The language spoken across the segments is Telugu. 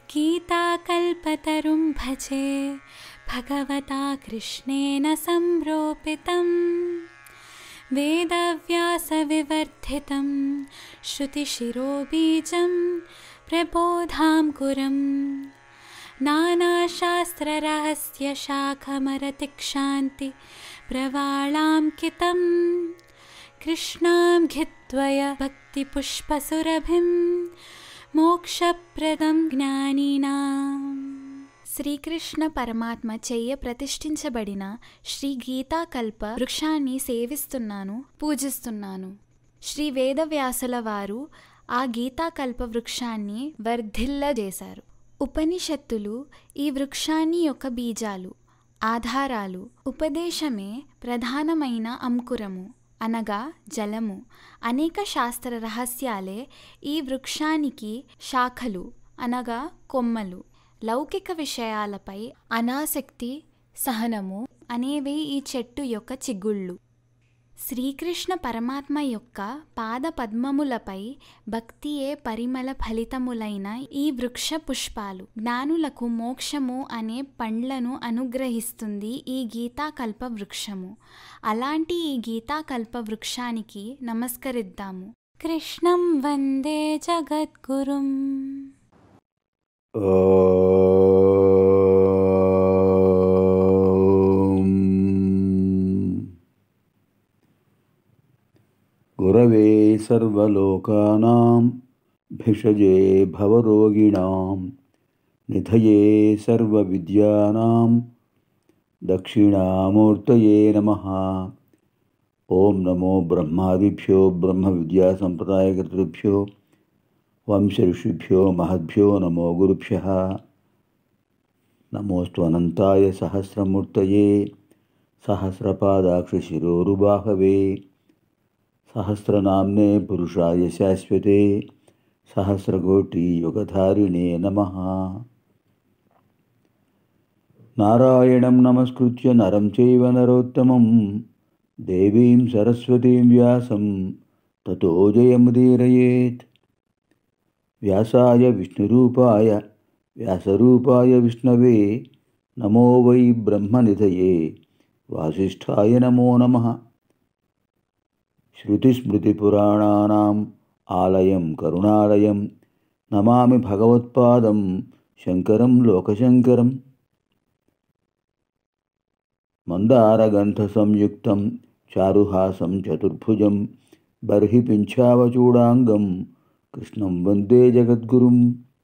गीताकल्पतरुं भजे भगवता कृष्णेन संरोपितं वेदव्यासविवर्धितं श्रुतिशिरोबीजं प्रबोधाङ्कुरम् नानाशास्त्ररहस्यशाखमरतिक्षान्ति प्रवालाङ्कितं कृष्णां घित्वय भक्तिपुष्पसुरभिं మోక్షప్రదం జ్ఞానినా శ్రీకృష్ణ పరమాత్మ చెయ్య ప్రతిష్ఠించబడిన శ్రీ గీతాకల్ప వృక్షాన్ని సేవిస్తున్నాను పూజిస్తున్నాను శ్రీ వేదవ్యాసుల వారు ఆ గీతాకల్ప వృక్షాన్ని వర్ధిల్లజేశారు ఉపనిషత్తులు ఈ వృక్షాన్ని యొక్క బీజాలు ఆధారాలు ఉపదేశమే ప్రధానమైన అంకురము అనగా జలము అనేక శాస్త్ర రహస్యాలే ఈ వృక్షానికి శాఖలు అనగా కొమ్మలు లౌకిక విషయాలపై అనాసక్తి సహనము అనేవి ఈ చెట్టు యొక్క చిగుళ్ళు శ్రీకృష్ణ పరమాత్మ యొక్క పాద పద్మములపై భక్తియే పరిమళ ఫలితములైన ఈ వృక్ష పుష్పాలు జ్ఞానులకు మోక్షము అనే పండ్లను అనుగ్రహిస్తుంది ఈ గీతాకల్ప వృక్షము అలాంటి ఈ గీతాకల్ప వృక్షానికి నమస్కరిద్దాము కృష్ణం వందే జగద్గురుం गुरवे सर्वलोकानां भिषजे भवरोगिणां निधये सर्वविद्यानां दक्षिणामूर्तये नमः ॐ नमो ब्रह्मादिभ्यो ब्रह्मविद्यासम्प्रदायकर्तृभ्यो वंशऋषिभ्यो महद्भ्यो नमो गुरुभ्यः नमोऽस्तु अनन्ताय सहस्रमूर्तये सहस्रपादाक्षशिरोरुबाहवे सहस्रनाम्ने पुरुषाय शाश्वते सहस्रकोटियुगधारिणे नमः नारायणं नमस्कृत्य नरं चैव नरोत्तमं देवीं सरस्वतीं व्यासं ततो जयमुदीरयेत् व्यासाय विष्णुरूपाय व्यासरूपाय विष्णवे नमो वै ब्रह्मनिधये वासिष्ठाय नमो नमः श्रुतिस्मृतिपुराणानाम् आलयं करुणालयं नमामि भगवत्पादं शङ्करं लोकशङ्करम् मन्दारगन्धसंयुक्तं चारुहासं चतुर्भुजं बर्हि पिञ्छावचूडाङ्गं कृष्णं वन्दे जगद्गुरुम्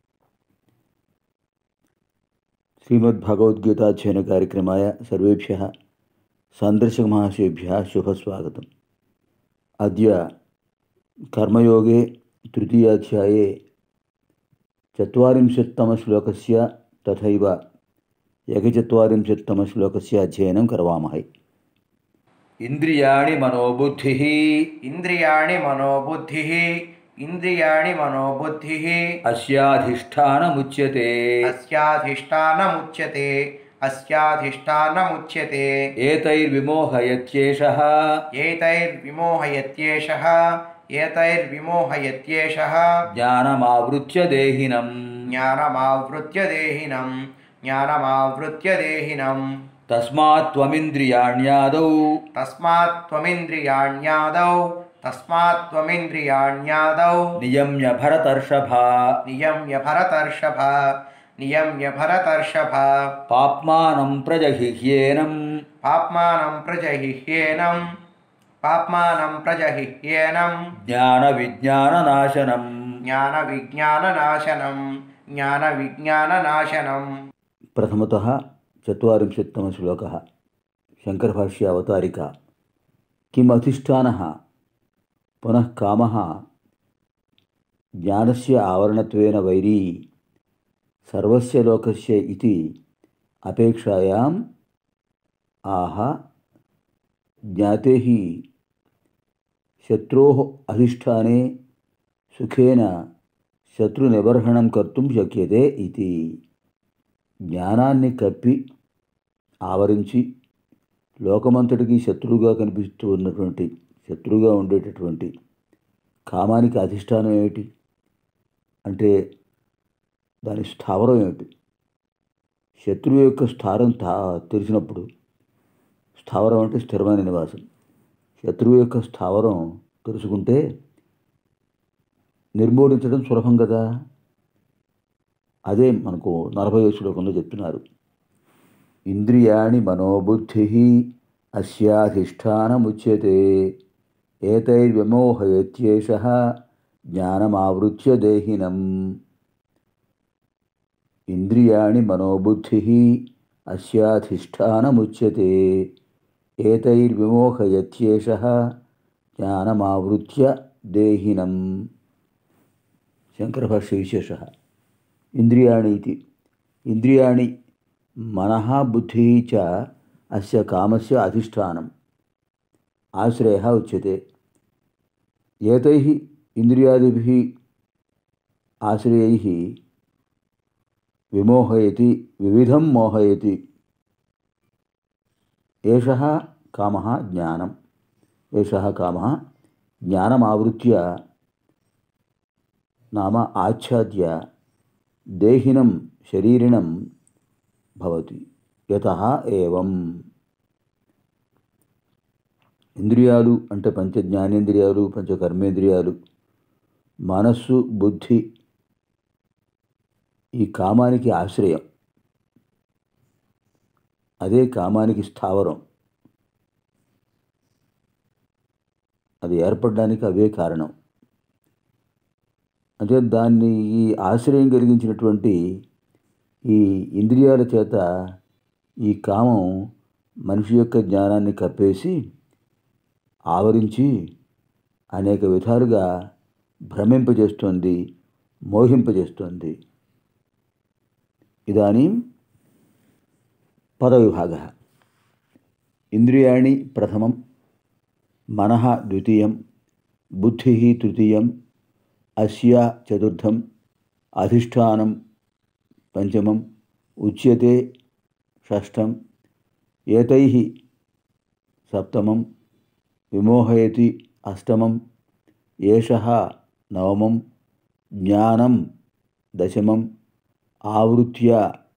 श्रीमद्भगवद्गीताध्ययनकार्यक्रमाय सर्वेभ्यः सन्दर्शकमहाशयेभ्यः शुभस्वागतम् अद्य कर्मयोगे तृतीयाध्याये चत्वारिंशत्तमश्लोकस्य तथैव एकचत्वारिंशत्तमश्लोकस्य अध्ययनं करवामहे इन्द्रियाणि मनोबुद्धिः ఇంద్రియాణి మనోబుద్ధిः ఇంద్రియాణి మనోబుద్ధిः अस्याधिष्ठानमुच्यते అస్యాధిష్టానముచ్యతే అస్యాధిష్టానముచ్యతే एतैर्विमोहयत्येषः ఏతైర్విమోహయత్యేషः ఏతైర్విమోహయత్యేషः ज्ञानमावृत्य देहिनम् జ్ఞానమావృత్య దేహినం జ్ఞానమావృత్య దేహినం तस्मात् त्वमिन्द्रियाण्यादौ తస్మాత్ త్వమింద్రియాణ్యాదౌ తస్మాత్ త్వమింద్రియాణ్యాదౌ नियम्य भरतर्षभा నియమ్య భరతర్షభ నియమ్య భరతర్షభ पाप्मानं प्रजहिह्येनं పాప్మానం ప్రజహిహ్యేనం పాప్మానం ప్రజహిహ్యేనం ज्ञानविज्ञाननाशनम् జ్ఞాన విజ్ఞాన నాశనం జ్ఞాన విజ్ఞాన నాశనం प्रथमतः चत्वारिंशत्तमश्लोकः शङ्करभाष्य अवतारिका किम् अधिष्ठानः पुनः कामः ज्ञानस्य आवरणत्वेन वैरी सर्वस्य लोकस्य इति अपेक्षायाम् आह ज्ञाते हि शत्रोः अधिष्ठाने सुखेन शत्रुनिबर्हणं कर्तुं शक्यते इति జ్ఞానాన్ని కప్పి ఆవరించి లోకమంతటికి శత్రువుగా కనిపిస్తూ ఉన్నటువంటి శత్రువుగా ఉండేటటువంటి కామానికి అధిష్టానం ఏమిటి అంటే దాని స్థావరం ఏమిటి శత్రువు యొక్క స్థానం తా తెలిసినప్పుడు స్థావరం అంటే స్థిరమైన నివాసం శత్రువు యొక్క స్థావరం తెలుసుకుంటే నిర్మూలించడం సులభం కదా అదే మనకు నలభై శ్లోకంలో చెప్తున్నారు ఇంద్రియాణి మనోబుద్ధి అస్యాధిష్టానముచ్యతే ఏతైర్విమోహయత్యేష జ్ఞానమావృత్య దేహినం ఇంద్రియాణి మనోబుద్ధి అస్యాధిష్టానముచ్యతే ఏతైర్విమోహయత్యేష జ్ఞానమావృత్య దేహినం శంకరభాష్య విశేష ఇంద్రియాణి ఇది ఇంద్రియాణి మనః బుద్ధి చ అస్య కామస్య అధిష్టానం ఆశ్రయ ఉచ్యతే ఏతై ఇంద్రియాదిభి ఆశ్రయై విమోహయతి వివిధం మోహయతి ఏష కామ జ్ఞానం ఏష కామ జ్ఞానమావృత్య నామ ఆచ్ఛాద్య దేహినం శరీరిణం భవతి యత ఏవం ఇంద్రియాలు అంటే పంచ జ్ఞానేంద్రియాలు పంచ కర్మేంద్రియాలు మనస్సు బుద్ధి ఈ కామానికి ఆశ్రయం అదే కామానికి స్థావరం అది ఏర్పడడానికి అవే కారణం అంటే దాన్ని ఈ ఆశ్రయం కలిగించినటువంటి ఈ ఇంద్రియాల చేత ఈ కామం మనిషి యొక్క జ్ఞానాన్ని కప్పేసి ఆవరించి అనేక విధాలుగా భ్రమింపజేస్తోంది మోహింపజేస్తోంది ఇదానీ పదవిభాగ ఇంద్రియాణి ప్రథమం మనః ద్వితీయం బుద్ధి తృతీయం అస్య చతుర్థం అధిష్టానం పంచమం ఉచ్యతే షష్టం ఏతై సప్తమం విమోహయతి అష్టమం ఏష నవమం జ్ఞానం దశమం ఆవృత్య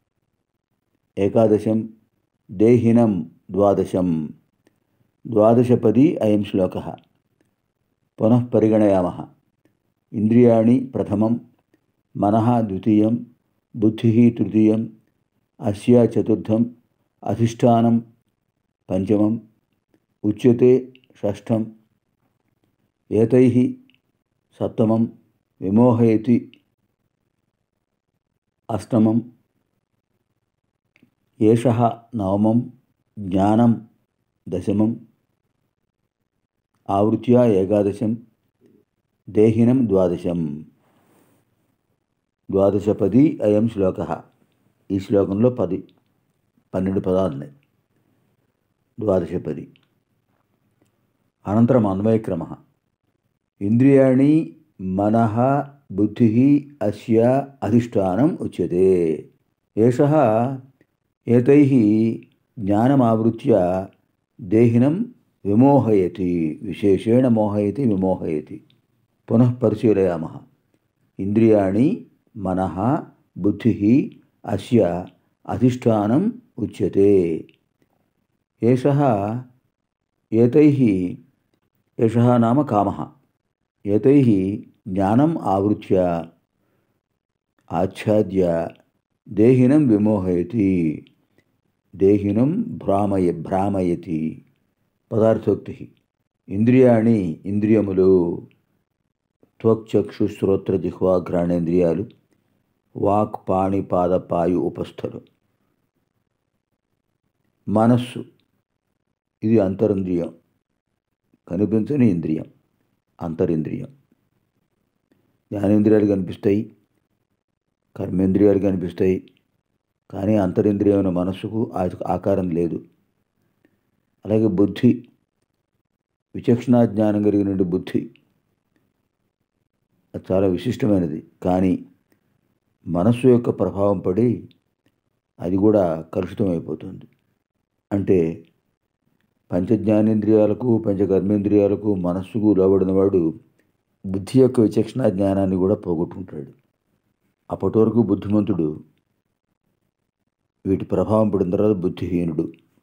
ఏకాదశం దేహినం ద్వాదశం ద్వాదశపది అయం శ్లోక పునః పరిగణయామः ఇంద్రియాణి ప్రథమం మనః ద్వితీయం బుద్ధి తృతీయం అస్య చతుర్థం అధిష్టానం పంచమం ఉచ్యతే షష్టం ఏతై సప్తమం విమోహయతి అష్టమం ఏష నవమం జ్ఞానం దశమం ఆవృత్య ఏకాదశం దేహినం ద్వాదశం ద్వాదశపది అయం శ్లోక ఈ శ్లోకంలో పది పన్నెండు పదాలు ఉన్నాయి ద్వాదశపది అనంతరం అన్వయక్రమ ఇంద్రియాణి మనః బుద్ధి అస్య అధిష్టానం ఉచ్యతే ఏష ఏతై జ్ఞానమావృత్య దేహినం విమోహయతి విశేషేణ మోహయతి విమోహయతి పునః పరిశీలయామः ఇంద్రియాణి మనః బుద్ధి అస్య అధిష్టానం ఉచ్యతే ఏషः ఏతైः ఏషः నామ కామः ఏతైः జ్ఞానం ఆవృత్య ఆచ్ఛాద్య దేహినం విమోహయతి దేహినం భ్రామయ భ్రామయతి పదార్థోక్తి ఇంద్రియాణి ఇంద్రియములు త్వక్చక్షు శ్రోత్ర జిహ్వా ఘ్రాణేంద్రియాలు వాక్ పాణి పాద పాయు ఉపస్థలు మనస్సు ఇది అంతరింద్రియం కనిపించని ఇంద్రియం అంతరింద్రియం జ్ఞానేంద్రియాలు కనిపిస్తాయి కర్మేంద్రియాలు కనిపిస్తాయి కానీ అంతరింద్రియమైన మనస్సుకు ఆ- ఆకారం లేదు అలాగే బుద్ధి విచక్షణా జ్ఞానం కలిగిన బుద్ధి అది చాలా విశిష్టమైనది కానీ మనస్సు యొక్క ప్రభావం పడి అది కూడా కలుషితం అయిపోతుంది అంటే పంచజ్ఞానేంద్రియాలకు పంచకర్మేంద్రియాలకు మనస్సుకు లోబడిన వాడు బుద్ధి యొక్క విచక్షణ జ్ఞానాన్ని కూడా పోగొట్టుకుంటాడు అప్పటి వరకు బుద్ధిమంతుడు వీటి ప్రభావం పడిన తర్వాత బుద్ధిహీనుడు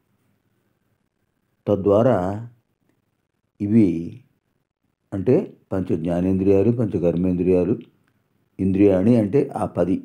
తద్వారా ఇవి అంటే పంచ జ్ఞానేంద్రియాలు పంచ కర్మేంద్రియాలు ఇంద్రియాణి అంటే ఆ పది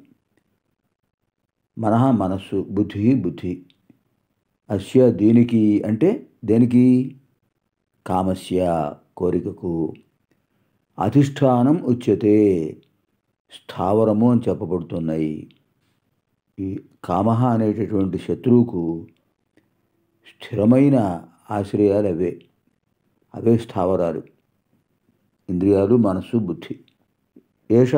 మనహ మనస్సు బుద్ధి బుద్ధి అస్య దీనికి అంటే దేనికి కామస్య కోరికకు అధిష్టానం ఉచ్యతే స్థావరము అని చెప్పబడుతున్నాయి ఈ కామ అనేటటువంటి శత్రువుకు స్థిరమైన ఆశ్రయాలు అవే అవే స్థావరాలు ఇంద్రియాలు మనస్సు బుద్ధి ఏష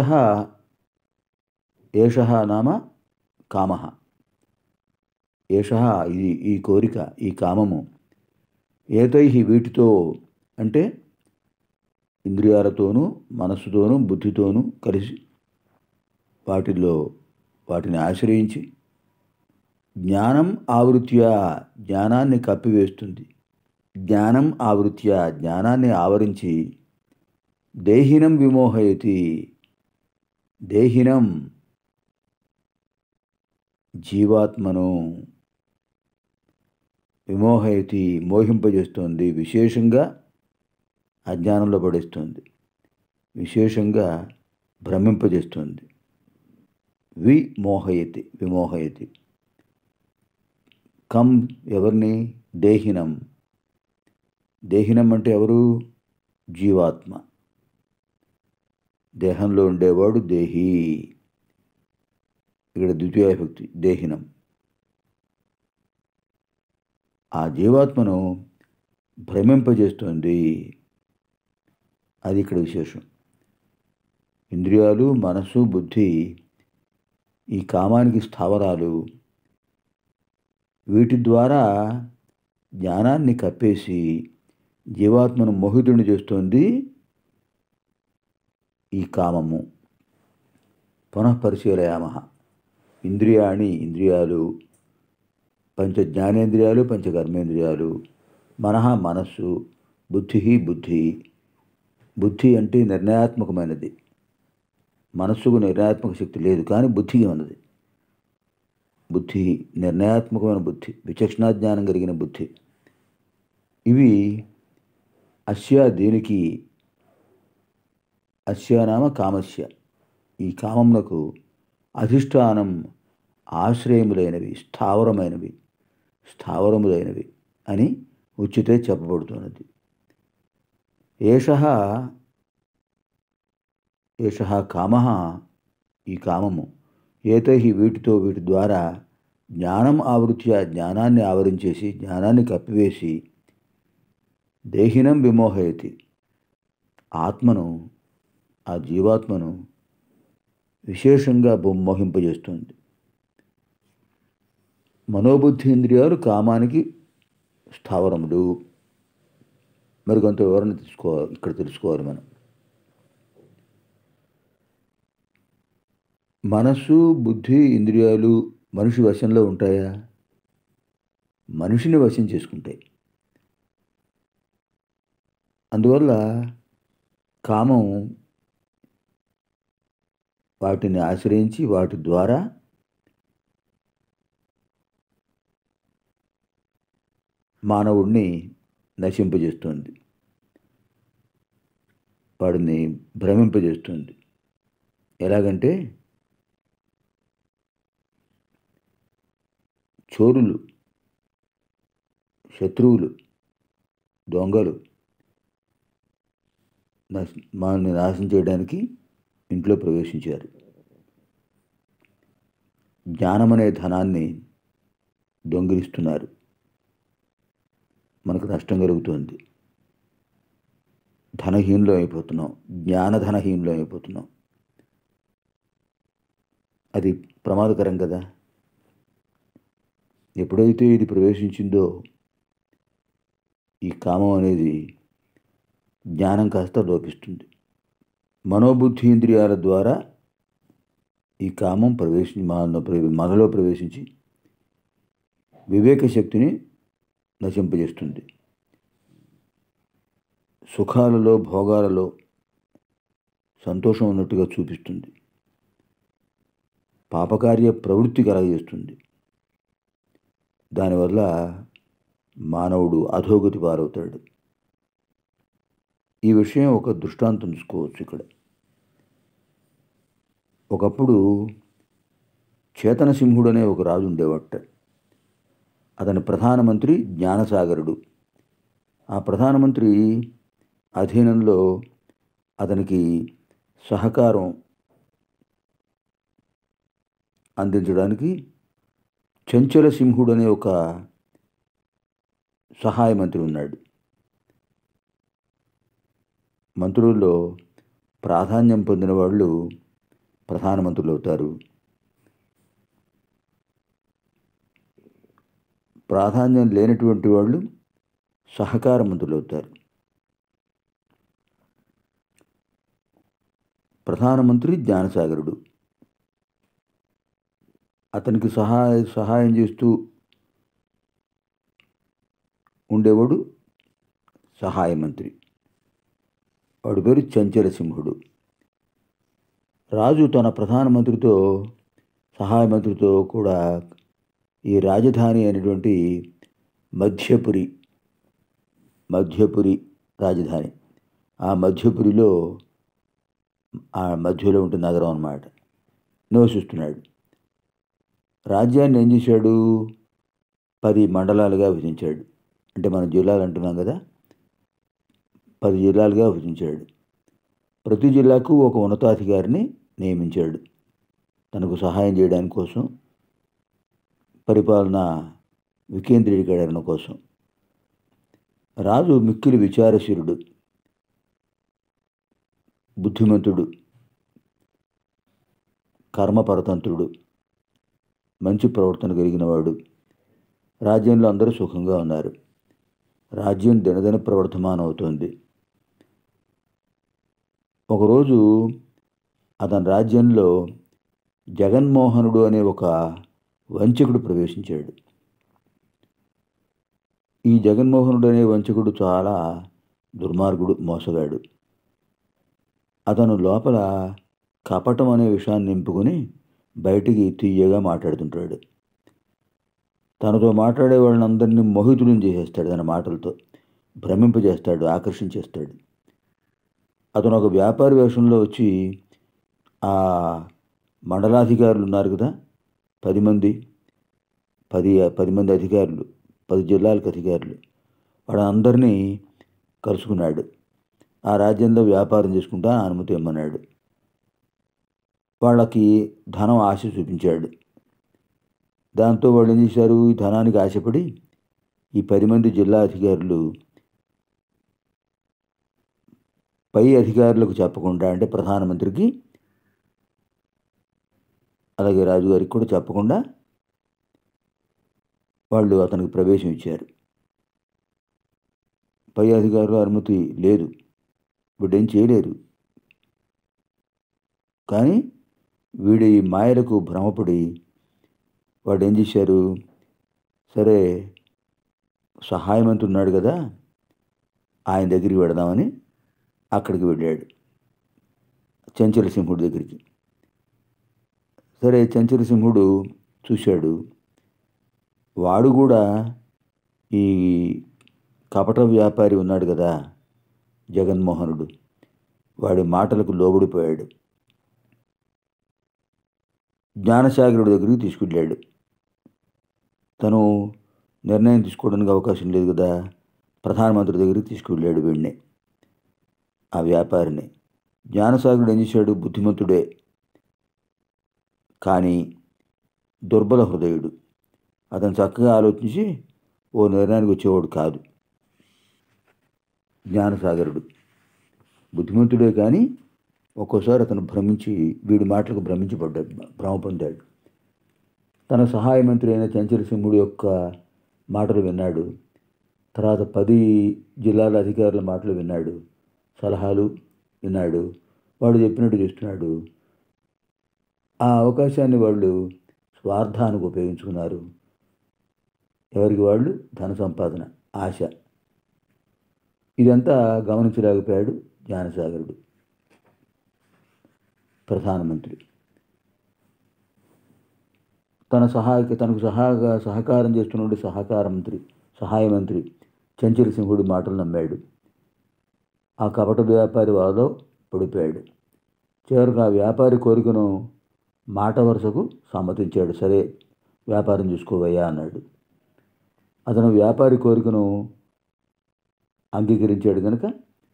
ఏష నామ కామ ఏష ఇది ఈ కోరిక ఈ కామము ఏతై వీటితో అంటే ఇంద్రియాలతోనూ మనస్సుతోనూ బుద్ధితోనూ కలిసి వాటిల్లో వాటిని ఆశ్రయించి జ్ఞానం ఆవృత్య జ్ఞానాన్ని కప్పివేస్తుంది జ్ఞానం ఆవృత్య జ్ఞానాన్ని ఆవరించి దేహినం విమోహయతి దేహినం జీవాత్మను విమోహయతి మోహింపజేస్తుంది విశేషంగా అజ్ఞానంలో పడేస్తుంది విశేషంగా భ్రమింపజేస్తుంది విమోహయతి విమోహయతి కం ఎవరిని దేహినం దేహినం అంటే ఎవరు జీవాత్మ దేహంలో ఉండేవాడు దేహి ఇక్కడ ద్వితీయ విభక్తి దేహినం ఆ జీవాత్మను భ్రమింపజేస్తుంది అది ఇక్కడ విశేషం ఇంద్రియాలు మనసు బుద్ధి ఈ కామానికి స్థావరాలు వీటి ద్వారా జ్ఞానాన్ని కప్పేసి జీవాత్మను మోహితుడిని చేస్తుంది ఈ కామము పునఃపరిశీలయామ ఇంద్రియాణి ఇంద్రియాలు పంచ జ్ఞానేంద్రియాలు పంచ కర్మేంద్రియాలు మనహ మనస్సు బుద్ధి బుద్ధి బుద్ధి అంటే నిర్ణయాత్మకమైనది మనస్సుకు నిర్ణయాత్మక శక్తి లేదు కానీ బుద్ధికి ఉన్నది బుద్ధి నిర్ణయాత్మకమైన బుద్ధి విచక్షణా జ్ఞానం కలిగిన బుద్ధి ఇవి అస్య దీనికి అస్యానామ కామస్య ఈ కామమునకు అధిష్టానం ఆశ్రయములైనవి స్థావరమైనవి స్థావరములైనవి అని ఉచితే చెప్పబడుతున్నది ఏష ఏష కామ ఈ కామము ఏతై వీటితో వీటి ద్వారా జ్ఞానం ఆవృత్య జ్ఞానాన్ని ఆవరించేసి జ్ఞానాన్ని కప్పివేసి దేహినం విమోహయతి ఆత్మను ఆ జీవాత్మను విశేషంగా మోహింపజేస్తుంది మనోబుద్ధి ఇంద్రియాలు కామానికి స్థావరములు మరి కొంత వివరణ తీసుకోవాలి ఇక్కడ తెలుసుకోవాలి మనం మనస్సు బుద్ధి ఇంద్రియాలు మనిషి వశంలో ఉంటాయా మనిషిని వశం చేసుకుంటాయి అందువల్ల కామం వాటిని ఆశ్రయించి వాటి ద్వారా మానవుడిని నశింపజేస్తుంది వాడిని భ్రమింపజేస్తుంది ఎలాగంటే చోరులు శత్రువులు దొంగలు నశ- మనల్ని నాశనం చేయడానికి ఇంట్లో ప్రవేశించారు జ్ఞానం అనే ధనాన్ని దొంగిలిస్తున్నారు మనకు నష్టం కలుగుతుంది ధనహీనులు అయిపోతున్నాం జ్ఞానధనహీనులు అయిపోతున్నాం అది ప్రమాదకరం కదా ఎప్పుడైతే ఇది ప్రవేశించిందో ఈ కామం అనేది జ్ఞానం కాస్త లోపిస్తుంది మనోబుద్ధి ఇంద్రియాల ద్వారా ఈ కామం ప్రవేశించి మనలో ప్రవే- మనలో ప్రవేశించి వివేక శక్తిని నశింపజేస్తుంది సుఖాలలో భోగాలలో సంతోషం ఉన్నట్టుగా చూపిస్తుంది పాపకార్య ప్రవృత్తి కలగజేస్తుంది దానివల్ల మానవుడు అధోగతి పారవుతాడు ఈ విషయం ఒక దృష్టాంతం తీసుకోవచ్చు ఇక్కడ ఒకప్పుడు చేతనసింహుడు అనే ఒక రాజు ఉండేవట అతని ప్రధానమంత్రి జ్ఞానసాగరుడు ఆ ప్రధానమంత్రి అధీనంలో అతనికి సహకారం అందించడానికి చెంచల సింహుడు అనే ఒక సహాయ మంత్రి ఉన్నాడు మంత్రుల్లో ప్రాధాన్యం పొందిన వాళ్ళు ప్రధానమంత్రులు అవుతారు ప్రాధాన్యం లేనటువంటి వాళ్ళు సహకార మంత్రులు అవుతారు ప్రధానమంత్రి జ్ఞానసాగరుడు అతనికి సహాయ సహాయం చేస్తూ ఉండేవాడు సహాయ మంత్రి వాడి పేరు చంచల సింహుడు రాజు తన ప్రధానమంత్రితో సహాయ మంత్రితో కూడా ఈ రాజధాని అయినటువంటి మధ్యపురి మధ్యపురి రాజధాని ఆ మధ్యపురిలో ఆ మధ్యలో ఉంటుంది నగరం అన్నమాట నివసిస్తున్నాడు రాజ్యాన్ని ఏం చేశాడు పది మండలాలుగా విభజించాడు అంటే మనం జిల్లాలు అంటున్నాం కదా పది జిల్లాలుగా విభజించాడు ప్రతి జిల్లాకు ఒక ఉన్నతాధికారిని నియమించాడు తనకు సహాయం చేయడానికి కోసం పరిపాలన వికేంద్రీకరణ కోసం రాజు మిక్కిలి విచారశీరుడు బుద్ధిమంతుడు కర్మపరతంత్రుడు మంచి ప్రవర్తన కలిగినవాడు రాజ్యంలో అందరూ సుఖంగా ఉన్నారు రాజ్యం దినదిన ప్రవర్ధమానం అవుతోంది ఒకరోజు అతని రాజ్యంలో జగన్మోహనుడు అనే ఒక వంచకుడు ప్రవేశించాడు ఈ జగన్మోహనుడు అనే వంచకుడు చాలా దుర్మార్గుడు మోసగాడు అతను లోపల కపటం అనే విషయాన్ని నింపుకొని బయటికి తీయగా మాట్లాడుతుంటాడు తనతో మాట్లాడే వాళ్ళందరినీ మోహితులను చేసేస్తాడు తన మాటలతో భ్రమింపజేస్తాడు ఆకర్షించేస్తాడు అతను ఒక వ్యాపారి వేషంలో వచ్చి ఆ మండలాధికారులు ఉన్నారు కదా పది మంది పది పది మంది అధికారులు పది జిల్లాలకు అధికారులు వాళ్ళందరినీ కలుసుకున్నాడు ఆ రాజ్యంలో వ్యాపారం చేసుకుంటా అనుమతి ఇమ్మన్నాడు వాళ్ళకి ధనం ఆశ చూపించాడు దాంతో వాళ్ళు ఏం చేశారు ఈ ధనానికి ఆశపడి ఈ పది మంది జిల్లా అధికారులు పై అధికారులకు చెప్పకుండా అంటే ప్రధానమంత్రికి అలాగే రాజుగారికి కూడా చెప్పకుండా వాళ్ళు అతనికి ప్రవేశం ఇచ్చారు పై అధికారుల అనుమతి లేదు వీడేం చేయలేరు కానీ వీడి మాయలకు భ్రమపడి వాడు ఏం చేశారు సరే సహాయమంత్రి ఉన్నాడు కదా ఆయన దగ్గరికి వెడదామని అక్కడికి వెళ్ళాడు చంచల సింహుడి దగ్గరికి సరే చంచల సింహుడు చూశాడు వాడు కూడా ఈ కపట వ్యాపారి ఉన్నాడు కదా జగన్మోహనుడు వాడి మాటలకు లోబడిపోయాడు జ్ఞానసాగరుడి దగ్గరికి తీసుకెళ్ళాడు తను నిర్ణయం తీసుకోవడానికి అవకాశం లేదు కదా ప్రధానమంత్రి దగ్గరికి తీసుకువెళ్ళాడు వీడిని ఆ వ్యాపారిని జ్ఞానసాగరుడు ఏం చేశాడు బుద్ధిమంతుడే కానీ దుర్బల హృదయుడు అతను చక్కగా ఆలోచించి ఓ నిర్ణయానికి వచ్చేవాడు కాదు జ్ఞానసాగరుడు బుద్ధిమంతుడే కానీ ఒక్కోసారి అతను భ్రమించి వీడి మాటలకు భ్రమించి పడ్డాడు భ్రమ పొందాడు తన సహాయ మంత్రి అయిన చంచల సింహుడు యొక్క మాటలు విన్నాడు తర్వాత పది జిల్లాల అధికారుల మాటలు విన్నాడు సలహాలు విన్నాడు వాడు చెప్పినట్టు చేస్తున్నాడు ఆ అవకాశాన్ని వాళ్ళు స్వార్థానికి ఉపయోగించుకున్నారు ఎవరికి వాళ్ళు ధన సంపాదన ఆశ ఇదంతా గమనించలేకపోయాడు జ్ఞానసాగరుడు ప్రధానమంత్రి తన సహాయక తనకు సహాయ సహకారం చేస్తున్న సహకార మంత్రి సహాయ మంత్రి చంచల సింహుడి మాటలు నమ్మాడు ఆ కపట వ్యాపారి వాదో పడిపోయాడు చివరికి ఆ వ్యాపారి కోరికను మాట వరుసకు సమ్మతించాడు సరే వ్యాపారం చూసుకోవయ్యా అన్నాడు అతను వ్యాపారి కోరికను అంగీకరించాడు కనుక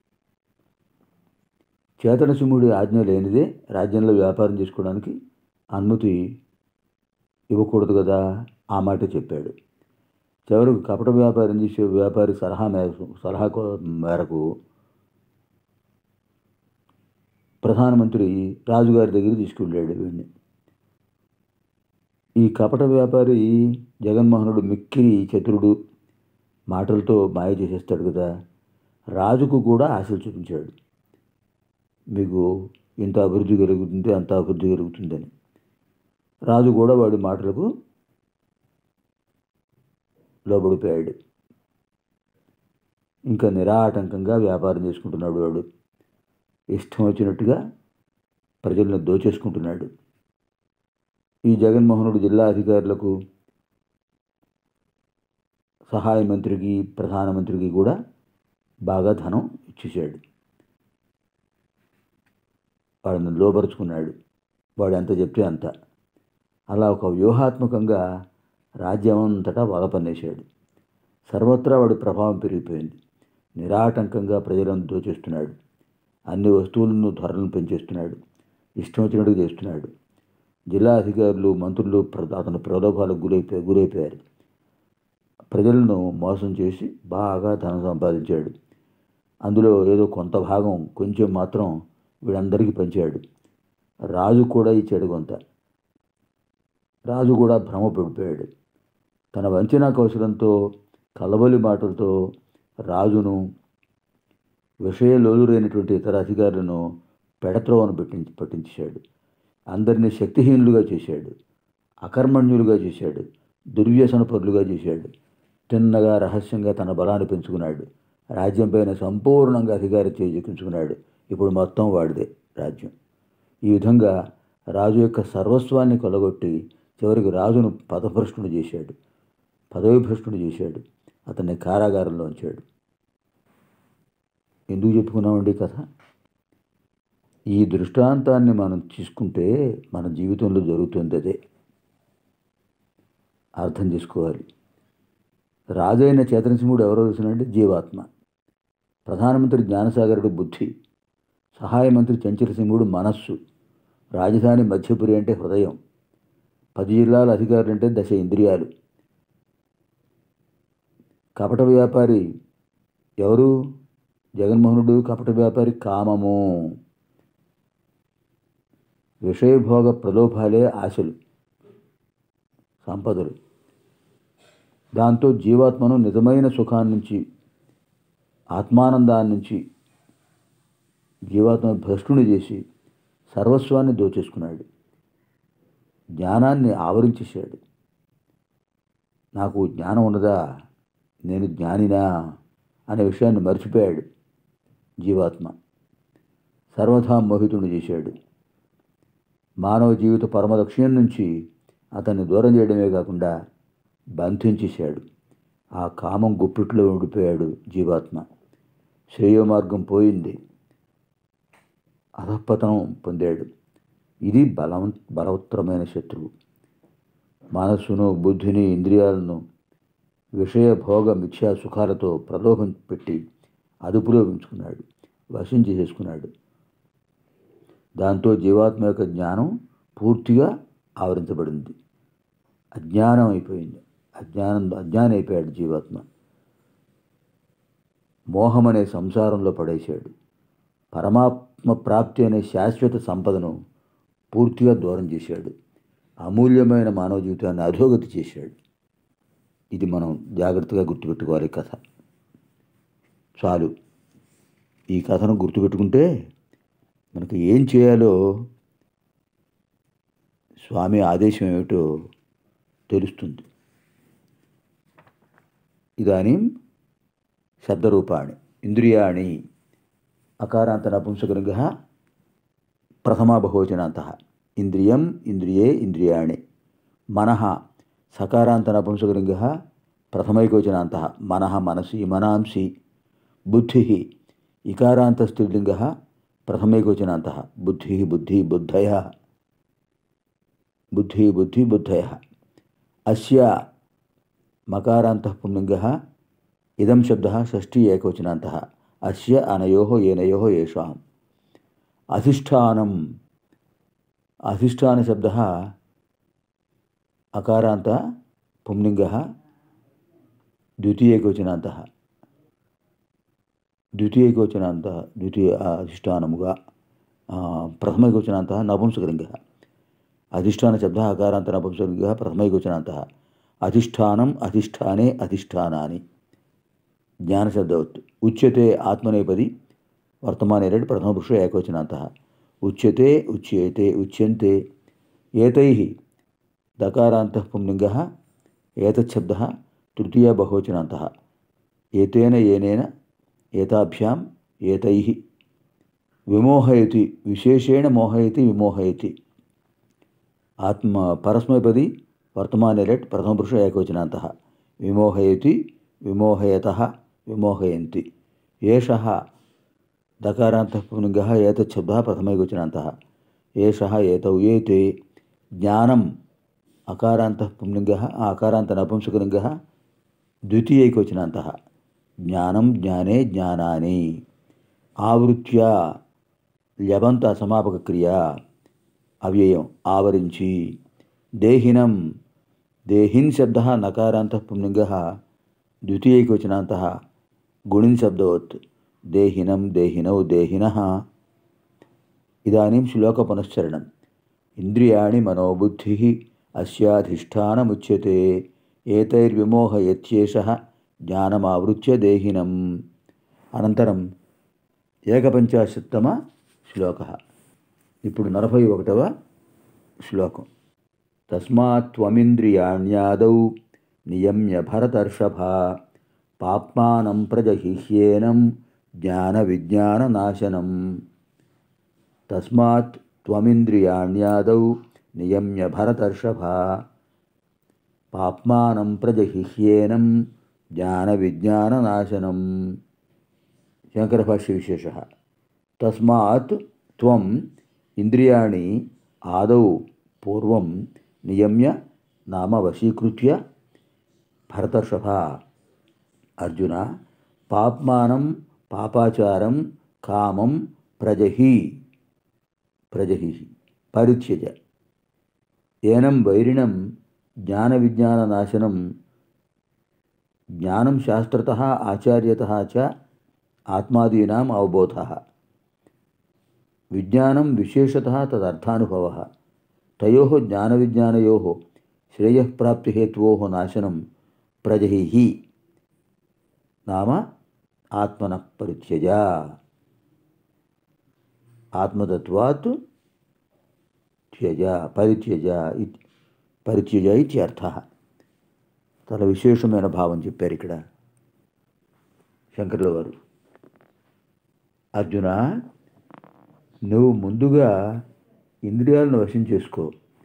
చేతనసింహుడి ఆజ్ఞ లేనిదే రాజ్యంలో వ్యాపారం చేసుకోవడానికి అనుమతి ఇవ్వకూడదు కదా ఆ మాట చెప్పాడు చివరికి కపట వ్యాపారం చేసే వ్యాపారి సలహా మేరకు సలహా కో- మేరకు ప్రధానమంత్రి రాజుగారి దగ్గర తీసుకెళ్ళాడు వీడిని ఈ కపట వ్యాపారి జగన్మోహనుడు మిక్కిరి చతురుడు మాటలతో మాయ చేసేస్తాడు కదా రాజుకు కూడా ఆశలు చూపించాడు మీకు ఇంత అభివృద్ధి కలుగుతుంది అంత అభివృద్ధి కలుగుతుందని రాజు కూడా వాడి మాటలకు లోబడిపోయాడు ఇంకా నిరాటంకంగా వ్యాపారం చేసుకుంటున్నాడు వాడు ఇష్టం వచ్చినట్టుగా ప్రజలను దోచేసుకుంటున్నాడు ఈ జగన్మోహనుడు జిల్లా అధికారులకు సహాయ మంత్రికి ప్రధానమంత్రికి కూడా బాగా ధనం ఇచ్చేసాడు వాడిని లోపరుచుకున్నాడు వాడు ఎంత చెప్తే అంత అలా ఒక వ్యూహాత్మకంగా రాజ్యం అంతటా వలపన్నేశాడు సర్వత్రా వాడి ప్రభావం పెరిగిపోయింది నిరాటంకంగా ప్రజలను దోచేస్తున్నాడు అన్ని వస్తువులను ధరలను పెంచేస్తున్నాడు ఇష్టం వచ్చినట్టుగా చేస్తున్నాడు జిల్లా అధికారులు మంత్రులు ప్ర- అతని ప్రలోభాలకు గురైపోయి గురైపోయారు ప్రజలను మోసం చేసి బాగా ధనం సంపాదించాడు అందులో ఏదో కొంత భాగం కొంచెం మాత్రం వీడందరికీ పంచాడు రాజు కూడా ఇచ్చాడు కొంత రాజు కూడా భ్రమ పడిపోయాడు తన వంచనా కౌశలంతో కలబలి మాటలతో రాజును విషయలోలురైనటువంటి ఇతర అధికారులను పెడత్రోవను పెట్టించి పట్టించాడు అందరినీ శక్తిహీనులుగా చేశాడు అకర్మణ్యులుగా చేశాడు దుర్వ్యసన పరులుగా చేశాడు తిన్నగా రహస్యంగా తన బలాన్ని పెంచుకున్నాడు రాజ్యం పైన సంపూర్ణంగా అధికారం చేజిక్కించుకున్నాడు ఇప్పుడు మొత్తం వాడిదే రాజ్యం ఈ విధంగా రాజు యొక్క సర్వస్వాన్ని కొలగొట్టి చివరికి రాజును పదభ్రష్టుడు చేశాడు పదవి భ్రష్టుడు చేశాడు అతన్ని కారాగారంలో ఉంచాడు ఎందుకు చెప్పుకున్నామండి ఈ కథ ఈ దృష్టాంతాన్ని మనం తీసుకుంటే మన జీవితంలో జరుగుతుంది అదే అర్థం చేసుకోవాలి రాజైన చేతనసింహుడు ఎవరో తెలుసునంటే జీవాత్మ ప్రధానమంత్రి జ్ఞానసాగరుడు బుద్ధి సహాయ మంత్రి చంచలసింహుడు మనస్సు రాజధాని మధ్యపురి అంటే హృదయం పది జిల్లాల అధికారులు అంటే దశ ఇంద్రియాలు కపట వ్యాపారి ఎవరు జగన్మోహనుడు కపట వ్యాపారి కామము విషయభోగ ప్రలోభాలే ఆశలు సంపదలు దాంతో జీవాత్మను నిజమైన సుఖాన్ని నుంచి ఆత్మానందాన్ని నుంచి జీవాత్మ భ్రష్టుని చేసి సర్వస్వాన్ని దోచేసుకున్నాడు జ్ఞానాన్ని ఆవరించేశాడు నాకు జ్ఞానం ఉన్నదా నేను జ్ఞానినా అనే విషయాన్ని మర్చిపోయాడు జీవాత్మ సర్వథా మోహితుని చేశాడు మానవ జీవిత పరమ లక్ష్యం నుంచి అతన్ని దూరం చేయడమే కాకుండా బంధించేశాడు ఆ కామం గుప్పిట్లో ఉండిపోయాడు జీవాత్మ శ్రేయో మార్గం పోయింది అధపతనం పొందాడు ఇది బలం బలవత్తరమైన శత్రువు మనస్సును బుద్ధిని ఇంద్రియాలను విషయ భోగ మిథ్యా సుఖాలతో ప్రలోభం పెట్టి అదుపులో ఉంచుకున్నాడు వశం చేసేసుకున్నాడు దాంతో జీవాత్మ యొక్క జ్ఞానం పూర్తిగా ఆవరించబడింది అజ్ఞానం అయిపోయింది అజ్ఞానం అజ్ఞానం అయిపోయాడు జీవాత్మ మోహం అనే సంసారంలో పడేశాడు పరమాత్మ ప్రాప్తి అనే శాశ్వత సంపదను పూర్తిగా దూరం చేశాడు అమూల్యమైన మానవ జీవితాన్ని అధోగతి చేశాడు ఇది మనం జాగ్రత్తగా గుర్తుపెట్టుకోవాలి ఈ కథ చాలు ఈ కథను గుర్తుపెట్టుకుంటే మనకు ఏం చేయాలో స్వామి ఆదేశం ఏమిటో తెలుస్తుంది ఇదానీం శబ్దరూపాణి ఇంద్రియాణి అకారాంత నపుంసకలింగ ప్రథమా బహువచనాంత ఇంద్రియం ఇంద్రియే ఇంద్రియాణి మనః సకారాంత నపుంసకలింగ ప్రథమైకోచనాంత మనః మనసి మనాంసి బుద్ధి ఇకారాంత స్త్రీలింగ ప్రథమైకోచనాంత బుద్ధి బుద్ధి బుద్ధయ బుద్ధి బుద్ధి బుద్ధయ అస్య మకారాంతః పుంలింగः ఇదం శబ్దः షష్ఠీ ఏకవచనాంతः అస్య అనయోः ఏనయోः येषाम् అధిష్టానం అధిష్టానశబ్దः అకారాంత పుంలింగः ద్వితీయకవచనాంతः ద్వితీయకవచనాంత ద్వితీయ అధిష్టానముగా ప్రథమైకవచనాంతः నపుంసకలింగः అధిష్టానశబ్దः అకారాంత నపుంసకలింగः ప్రథమైకవచనాంతः అధిష్టానం అధిష్టానే అధిష్టానాని జ్ఞానశబ్దవత్ ఉచ్యతే ఆత్మనేపది వర్తమానే రెడ్డి ప్రథమపురుష ఏకవచనాంతः ఉచ్యతే ఉచ్యేతే ఉచ్యంతే ఏతైः దకారాంతః పుంలింగः ఏతచ్చబ్దः తృతీయ బహువచనాంతः ఏతేన ఏనేన ఏతాభ్యాం ఏతైः విమోహయతి విశేషేణ మోహయతి విమోహయతి ఆత్మ పరస్మైపది వర్తమానే రెట్ ప్రథమపురుష ఏకవచనాంతः విమోహయతి విమోహయతः విమోహయంతి ఏషः దకారాంతః పుంలింగः ఏతచ్చబ్దः ప్రథమైకవచనాంతः ఏషः ఏతౌ ఏతే జ్ఞానం అకారాంతః పుంలింగः అకారాంత నపుంసకలింగः ద్వితీయైకవచనాంతः జ్ఞానం జ్ఞానే జ్ఞానాని ఆవృత్య ల్యబంత సమాపక క్రియ అవ్యయం ఆవరించి దేహినం దేహిన్ శబ్ద నకారాంత పుంలింగ ద్వితీయకవచనాంత గుణిన్ శబ్దవత్ దేహినం దేహినౌ దేహిన ఇదానీం శ్లోక పునశ్చరణం ఇంద్రియాణి మనోబుద్ధి అస్యాధిష్టానముచ్యతే ఏతైర్విమోహయత్యేష జ్ఞానమావృత్య దేహినం అనంతరం ఏకపంచాశత్తమ శ్లోక ఇప్పుడు నలభై ఒకటవ శ్లోకం తస్మాత్ త్వమింద్రియాణ్యాదౌ నియమ్య భరతర్షభ పాప్మానం ప్రజహిహ్యేనం జ్ఞాన విజ్ఞాన నాశనం తస్మాత్ త్వమింద్రియాణ్యాదౌ నియమ్య భరతర్షభ పాప్మానం ప్రజహిహ్యేనం జ్ఞాన విజ్ఞాన నాశనం శంకరభాష్య విశేష తస్మాత్ త్వం ఇంద్రియాణి ఆదౌ పూర్వం నియమ్య నామ వశీకృత్య భరతర్షభ అర్జున పాప్మానం పాపాచారం కామం ప్రజహి ప్రజహి పరిత్యజ ఏనం వైరిణం జ్ఞాన విజ్ఞాన నాశనం జ్ఞానం శాస్త్రత ఆచార్యత చ ఆత్మాదీనాం అవబోధ విజ్ఞానం విశేషత తదర్థానుభవ తయో జ్ఞాన విజ్ఞానయో శ్రేయఃప్రాప్తిహేతువో నాశనం ప్రజహి నామ ఆత్మన పరిత్యజ ఆత్మతత్వాత్ త్యజ పరిత్యజ ఇత్ పరిత్యజ ఇత్యర్థ చాలా విశేషమైన భావం చెప్పారు ఇక్కడ శంకరుల వారు అర్జున నువ్వు ముందుగా ఇంద్రియాలను వశం చేసుకో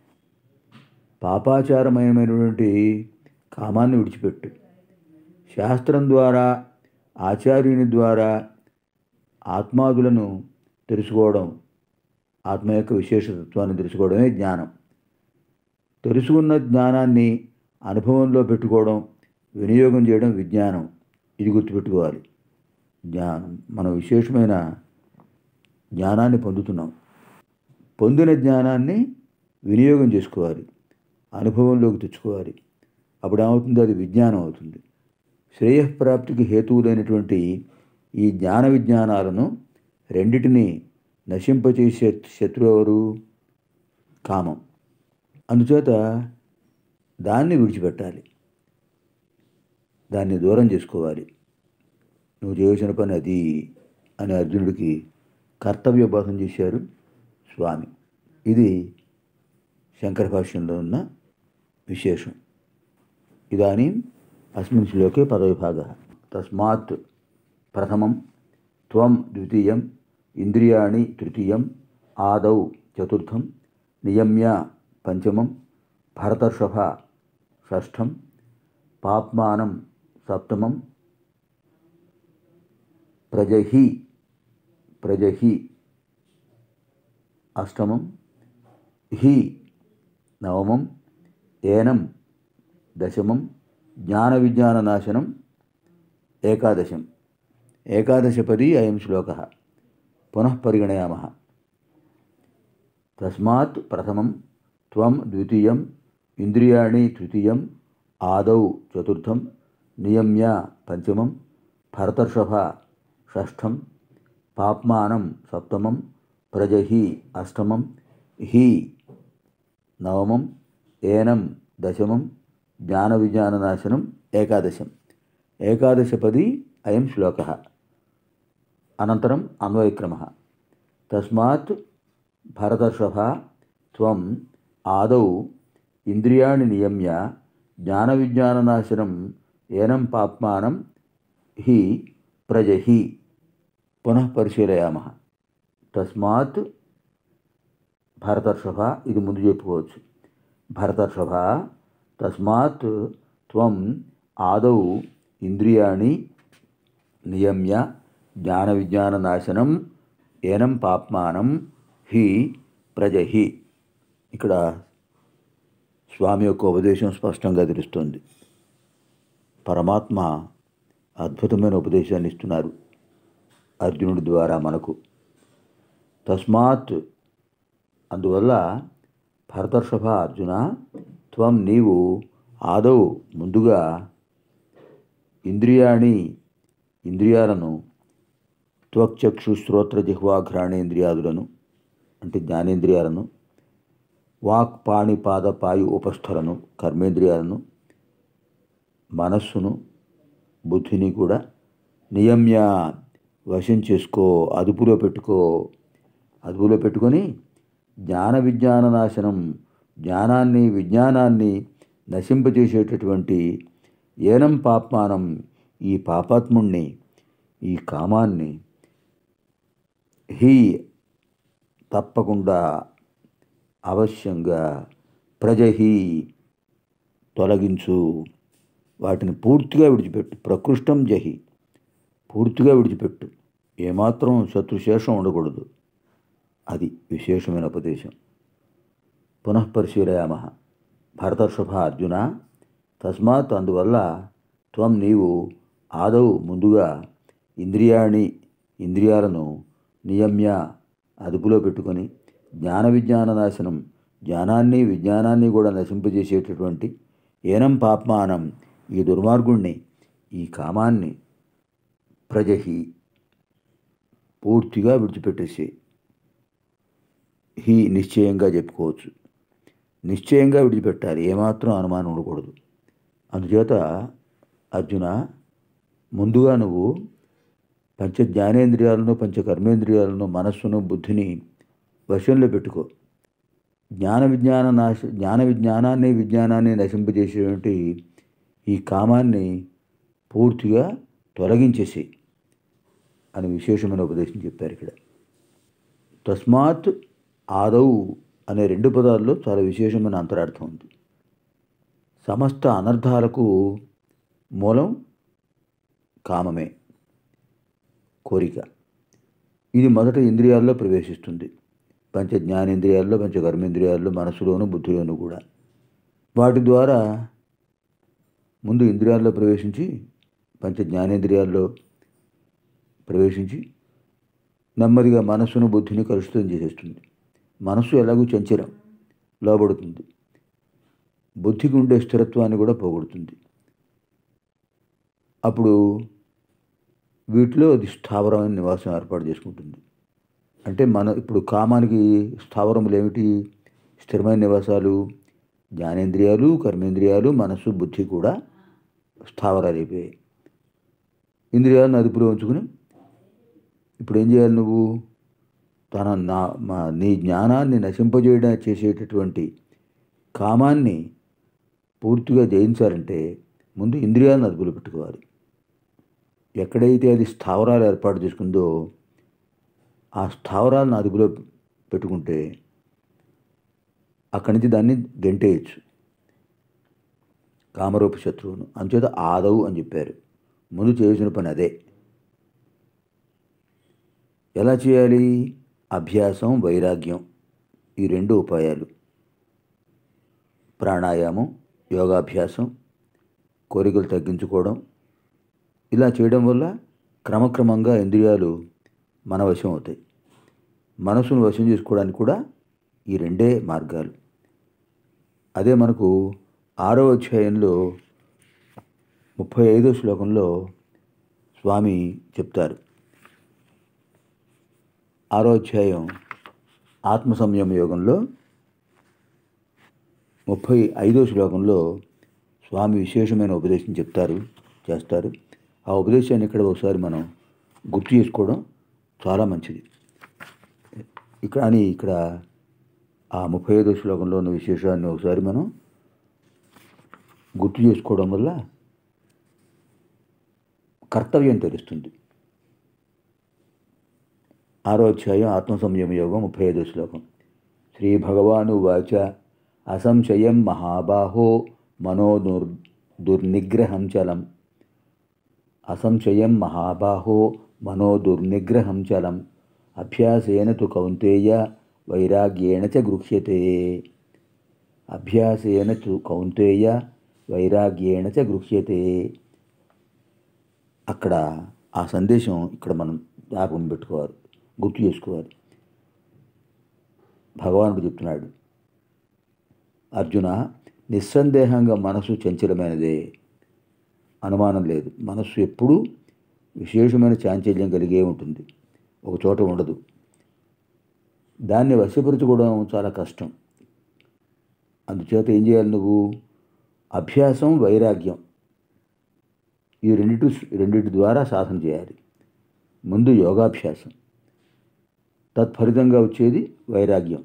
పాపాచారమయమైనటువంటి కామాన్ని విడిచిపెట్టు శాస్త్రం ద్వారా ఆచార్యుని ద్వారా ఆత్మాదులను తెలుసుకోవడం ఆత్మ యొక్క విశేషతత్వాన్ని తెలుసుకోవడమే జ్ఞానం తెలుసుకున్న జ్ఞానాన్ని అనుభవంలో పెట్టుకోవడం వినియోగం చేయడం విజ్ఞానం ఇది గుర్తుపెట్టుకోవాలి జ్ఞానం మనం విశేషమైన జ్ఞానాన్ని పొందుతున్నాం పొందిన జ్ఞానాన్ని వినియోగం చేసుకోవాలి అనుభవంలోకి తెచ్చుకోవాలి అప్పుడు ఏమవుతుంది అది విజ్ఞానం అవుతుంది శ్రేయఃప్రాప్తికి హేతువులైనటువంటి ఈ జ్ఞాన విజ్ఞానాలను రెండిటిని నశింపచేసే శత్రువు ఎవరు కామం అందుచేత దాన్ని విడిచిపెట్టాలి దాన్ని దూరం చేసుకోవాలి నువ్వు చేయవలసిన పని అది అని అర్జునుడికి కర్తవ్య బోధం చేశారు స్వామి ఇది శంకర భాష్యంలో ఉన్న విశేషం ఇదానీ అస్మిన్ శ్లోకే పదవిభాగ తస్మాత్ ప్రథమం త్వం ద్వితీయం ఇంద్రియాణి తృతీయం ఆదౌ చతుర్థం నియమ్య పంచమం భరతర్షభ షష్ఠం పాప్మానం సప్తమం ప్రజహి ప్రజహి అష్టమం హి నవమం ఏనం దశమం జ్ఞాన విజ్ఞాన నాశనం ఏకాదశం ఏకాదశపది అయం శ్లోక పునః పరిగణయామ తస్మాత్ ప్రథమం త్వం ద్వితీయం ఇంద్రియాణి తృతీయం ఆదౌ చతుర్థం నియమ్య పంచమం భరతర్షభ షష్ఠం పాప్మానం సప్తమం ప్రజహి అష్టమం హి నవమం ఏనం దశమం జ్ఞాన విజ్ఞాననాశనం ఏకాదశం ఏకాదశపది అయం శ్లోక అనంతరం అన్వయక్రమ తస్మాత్ భరతర్షభ త్వం ఆదౌ ఇంద్రియాణి నియమ్య జ్ఞాన విజ్ఞాననాశనం ఏనం పాప్మానం హి ప్రజహి పునః పరిశీలయామ తస్మాత్ భరతర్షభ ఇది ముందు చెప్పుకోవచ్చు భరతర్షభ తస్మాత్ త్వం ఆదౌ ఇంద్రియాణి నియమ్య జ్ఞాన విజ్ఞాన నాశనం ఏనం పాప్మానం హి ప్రజహి ఇక్కడ స్వామి యొక్క ఉపదేశం స్పష్టంగా తెలుస్తుంది పరమాత్మ అద్భుతమైన ఉపదేశాన్ని ఇస్తున్నారు అర్జునుడి ద్వారా మనకు తస్మాత్ అందువల్ల భరతర్షభ అర్జున త్వం నీవు ఆదౌ ముందుగా ఇంద్రియాణి ఇంద్రియాలను త్వక్చక్షు శ్రోత్ర జిహ్వా ఘ్రాణేంద్రియాదులను అంటే జ్ఞానేంద్రియాలను వాక్ పాణి పాద పాయు ఉపస్థలను కర్మేంద్రియాలను మనస్సును బుద్ధిని కూడా నియమ్య వశం చేసుకో అదుపులో పెట్టుకో అదుపులో పెట్టుకొని జ్ఞాన విజ్ఞాన నాశనం జ్ఞానాన్ని విజ్ఞానాన్ని నశింపజేసేటటువంటి ఏనం పాప్మానం ఈ పాపాత్ముణ్ణి ఈ కామాన్ని హీ తప్పకుండా అవశ్యంగా ప్రజహి తొలగించు వాటిని పూర్తిగా విడిచిపెట్టు ప్రకృష్టం జహి పూర్తిగా విడిచిపెట్టు ఏమాత్రం శత్రుశేషం ఉండకూడదు అది విశేషమైన ఉపదేశం పునః పరిశీలయామ భరతర్షభ అర్జున తస్మాత్ అందువల్ల త్వం నీవు ఆదౌ ముందుగా ఇంద్రియాణి ఇంద్రియాలను నియమ్య అదుపులో పెట్టుకొని జ్ఞాన విజ్ఞాన నాశనం జ్ఞానాన్ని విజ్ఞానాన్ని కూడా నశింపజేసేటటువంటి ఏనం పాప్మానం ఈ దుర్మార్గుణ్ణి ఈ కామాన్ని ప్రజహి పూర్తిగా విడిచిపెట్టేసి హీ నిశ్చయంగా చెప్పుకోవచ్చు నిశ్చయంగా విడిచిపెట్టాలి ఏమాత్రం అనుమానం ఉండకూడదు అందుచేత అర్జున ముందుగా నువ్వు పంచ జ్ఞానేంద్రియాలను పంచ కర్మేంద్రియాలను మనస్సును బుద్ధిని వశంలో పెట్టుకో జ్ఞాన విజ్ఞాన నాశ జ్ఞాన విజ్ఞానాన్ని విజ్ఞానాన్ని నశింపజేసేటువంటి ఈ కామాన్ని పూర్తిగా తొలగించేసి అని విశేషమైన ఉపదేశం చెప్పారు ఇక్కడ తస్మాత్ ఆదౌ అనే రెండు పదాల్లో చాలా విశేషమైన అంతరార్థం ఉంది సమస్త అనర్థాలకు మూలం కామమే కోరిక ఇది మొదట ఇంద్రియాల్లో ప్రవేశిస్తుంది పంచ జ్ఞానేంద్రియాల్లో పంచ కర్మేంద్రియాల్లో మనసులోను బుద్ధిలోను కూడా వాటి ద్వారా ముందు ఇంద్రియాల్లో ప్రవేశించి పంచ జ్ఞానేంద్రియాల్లో ప్రవేశించి నెమ్మదిగా మనస్సును బుద్ధిని కలుషితం చేసేస్తుంది మనస్సు ఎలాగూ చంచలం లోబడుతుంది బుద్ధికి ఉండే స్థిరత్వాన్ని కూడా పోగొడుతుంది అప్పుడు వీటిలో అది స్థావరమైన నివాసం ఏర్పాటు చేసుకుంటుంది అంటే మన ఇప్పుడు కామానికి స్థావరములు ఏమిటి స్థిరమైన నివాసాలు జ్ఞానేంద్రియాలు కర్మేంద్రియాలు మనస్సు బుద్ధి కూడా స్థావరాలు అయిపోయాయి ఇంద్రియాలను అదుపులో ఉంచుకుని ఇప్పుడు ఏం చేయాలి నువ్వు తన నా మా నీ జ్ఞానాన్ని నశింపజేయడం చేసేటటువంటి కామాన్ని పూర్తిగా జయించాలంటే ముందు ఇంద్రియాలను అదుపులో పెట్టుకోవాలి ఎక్కడైతే అది స్థావరాలు ఏర్పాటు చేసుకుందో ఆ స్థావరాలను అదుపులో పెట్టుకుంటే అక్కడి నుంచి దాన్ని గెంటేయచ్చు కామరూప శత్రువును అంచేత ఆదవు అని చెప్పారు ముందు చేసిన పని అదే ఎలా చేయాలి అభ్యాసం వైరాగ్యం ఈ రెండు ఉపాయాలు ప్రాణాయామం యోగాభ్యాసం కోరికలు తగ్గించుకోవడం ఇలా చేయడం వల్ల క్రమక్రమంగా ఇంద్రియాలు మన వశం అవుతాయి మనసును వశం చేసుకోవడానికి కూడా ఈ రెండే మార్గాలు అదే మనకు ఆరో అధ్యాయంలో ముప్పై ఐదో శ్లోకంలో స్వామి చెప్తారు ఆరో అధ్యాయం ఆత్మ సంయమ యోగంలో ముప్పై ఐదో శ్లోకంలో స్వామి విశేషమైన ఉపదేశం చెప్తారు చేస్తారు ఆ ఉపదేశాన్ని ఇక్కడ ఒకసారి మనం గుర్తు చేసుకోవడం చాలా మంచిది ఇక్కడ అని ఇక్కడ ఆ ముప్పై ఐదో శ్లోకంలో ఉన్న విశేషాన్ని ఒకసారి మనం గుర్తు చేసుకోవడం వల్ల కర్తవ్యం తెలుస్తుంది ఆరో అధ్యాయం ఆత్మ సంయమ యోగం ముప్పై ఐదో శ్లోకం శ్రీ భగవాను వాచ అసంశయం మహాబాహో మనో దుర్ దుర్నిగ్రహం చలం అసంశయం మహాబాహో మనో దుర్నిగ్రహం చలం అభ్యాసేన తు కౌంతేయ వైరాగ్యేణ చ గృహ్యతే అభ్యాసేన తు కౌంతేయ వైరాగ్యేణ చ గృహ్యతే అక్కడ ఆ సందేశం ఇక్కడ మనం జ్ఞాపకం పెట్టుకోవాలి గుర్తు చేసుకోవాలి భగవానుడు చెప్తున్నాడు అర్జున నిస్సందేహంగా మనసు చంచలమైనదే అనుమానం లేదు మనస్సు ఎప్పుడూ విశేషమైన చాంచల్యం కలిగే ఉంటుంది ఒక చోట ఉండదు దాన్ని వశపరచుకోవడం చాలా కష్టం అందుచేత ఏం చేయాలి నువ్వు అభ్యాసం వైరాగ్యం ఈ రెండిటి రెండిటి ద్వారా సాధన చేయాలి ముందు యోగాభ్యాసం తత్ఫలితంగా వచ్చేది వైరాగ్యం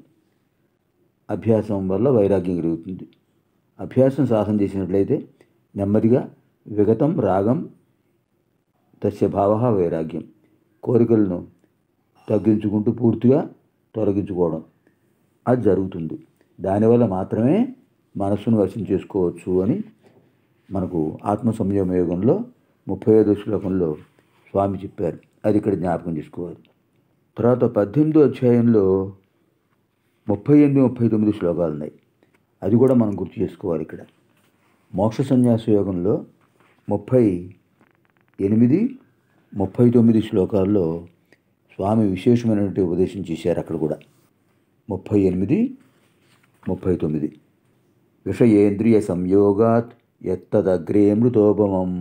అభ్యాసం వల్ల వైరాగ్యం కలుగుతుంది అభ్యాసం సాధన చేసినట్లయితే నెమ్మదిగా విగతం రాగం తస్య భావ వైరాగ్యం కోరికలను తగ్గించుకుంటూ పూర్తిగా తొలగించుకోవడం అది జరుగుతుంది దానివల్ల మాత్రమే మనస్సును వశం చేసుకోవచ్చు అని మనకు ఆత్మ సంయమ యోగంలో ముప్పై ఐదో శ్లోకంలో స్వామి చెప్పారు అది ఇక్కడ జ్ఞాపకం చేసుకోవాలి తర్వాత పద్దెనిమిదో అధ్యాయంలో ముప్పై ఎనిమిది ముప్పై తొమ్మిది శ్లోకాలు ఉన్నాయి అది కూడా మనం గుర్తు చేసుకోవాలి ఇక్కడ మోక్ష సన్యాస యోగంలో ముప్పై ఎనిమిది ముప్పై తొమ్మిది శ్లోకాల్లో స్వామి విశేషమైనటువంటి ఉపదేశం చేశారు అక్కడ కూడా ముప్పై ఎనిమిది ముప్పై తొమ్మిది విషయేంద్రియ సంయోగాత్ ఎత్తదగ్రే మృతోపమం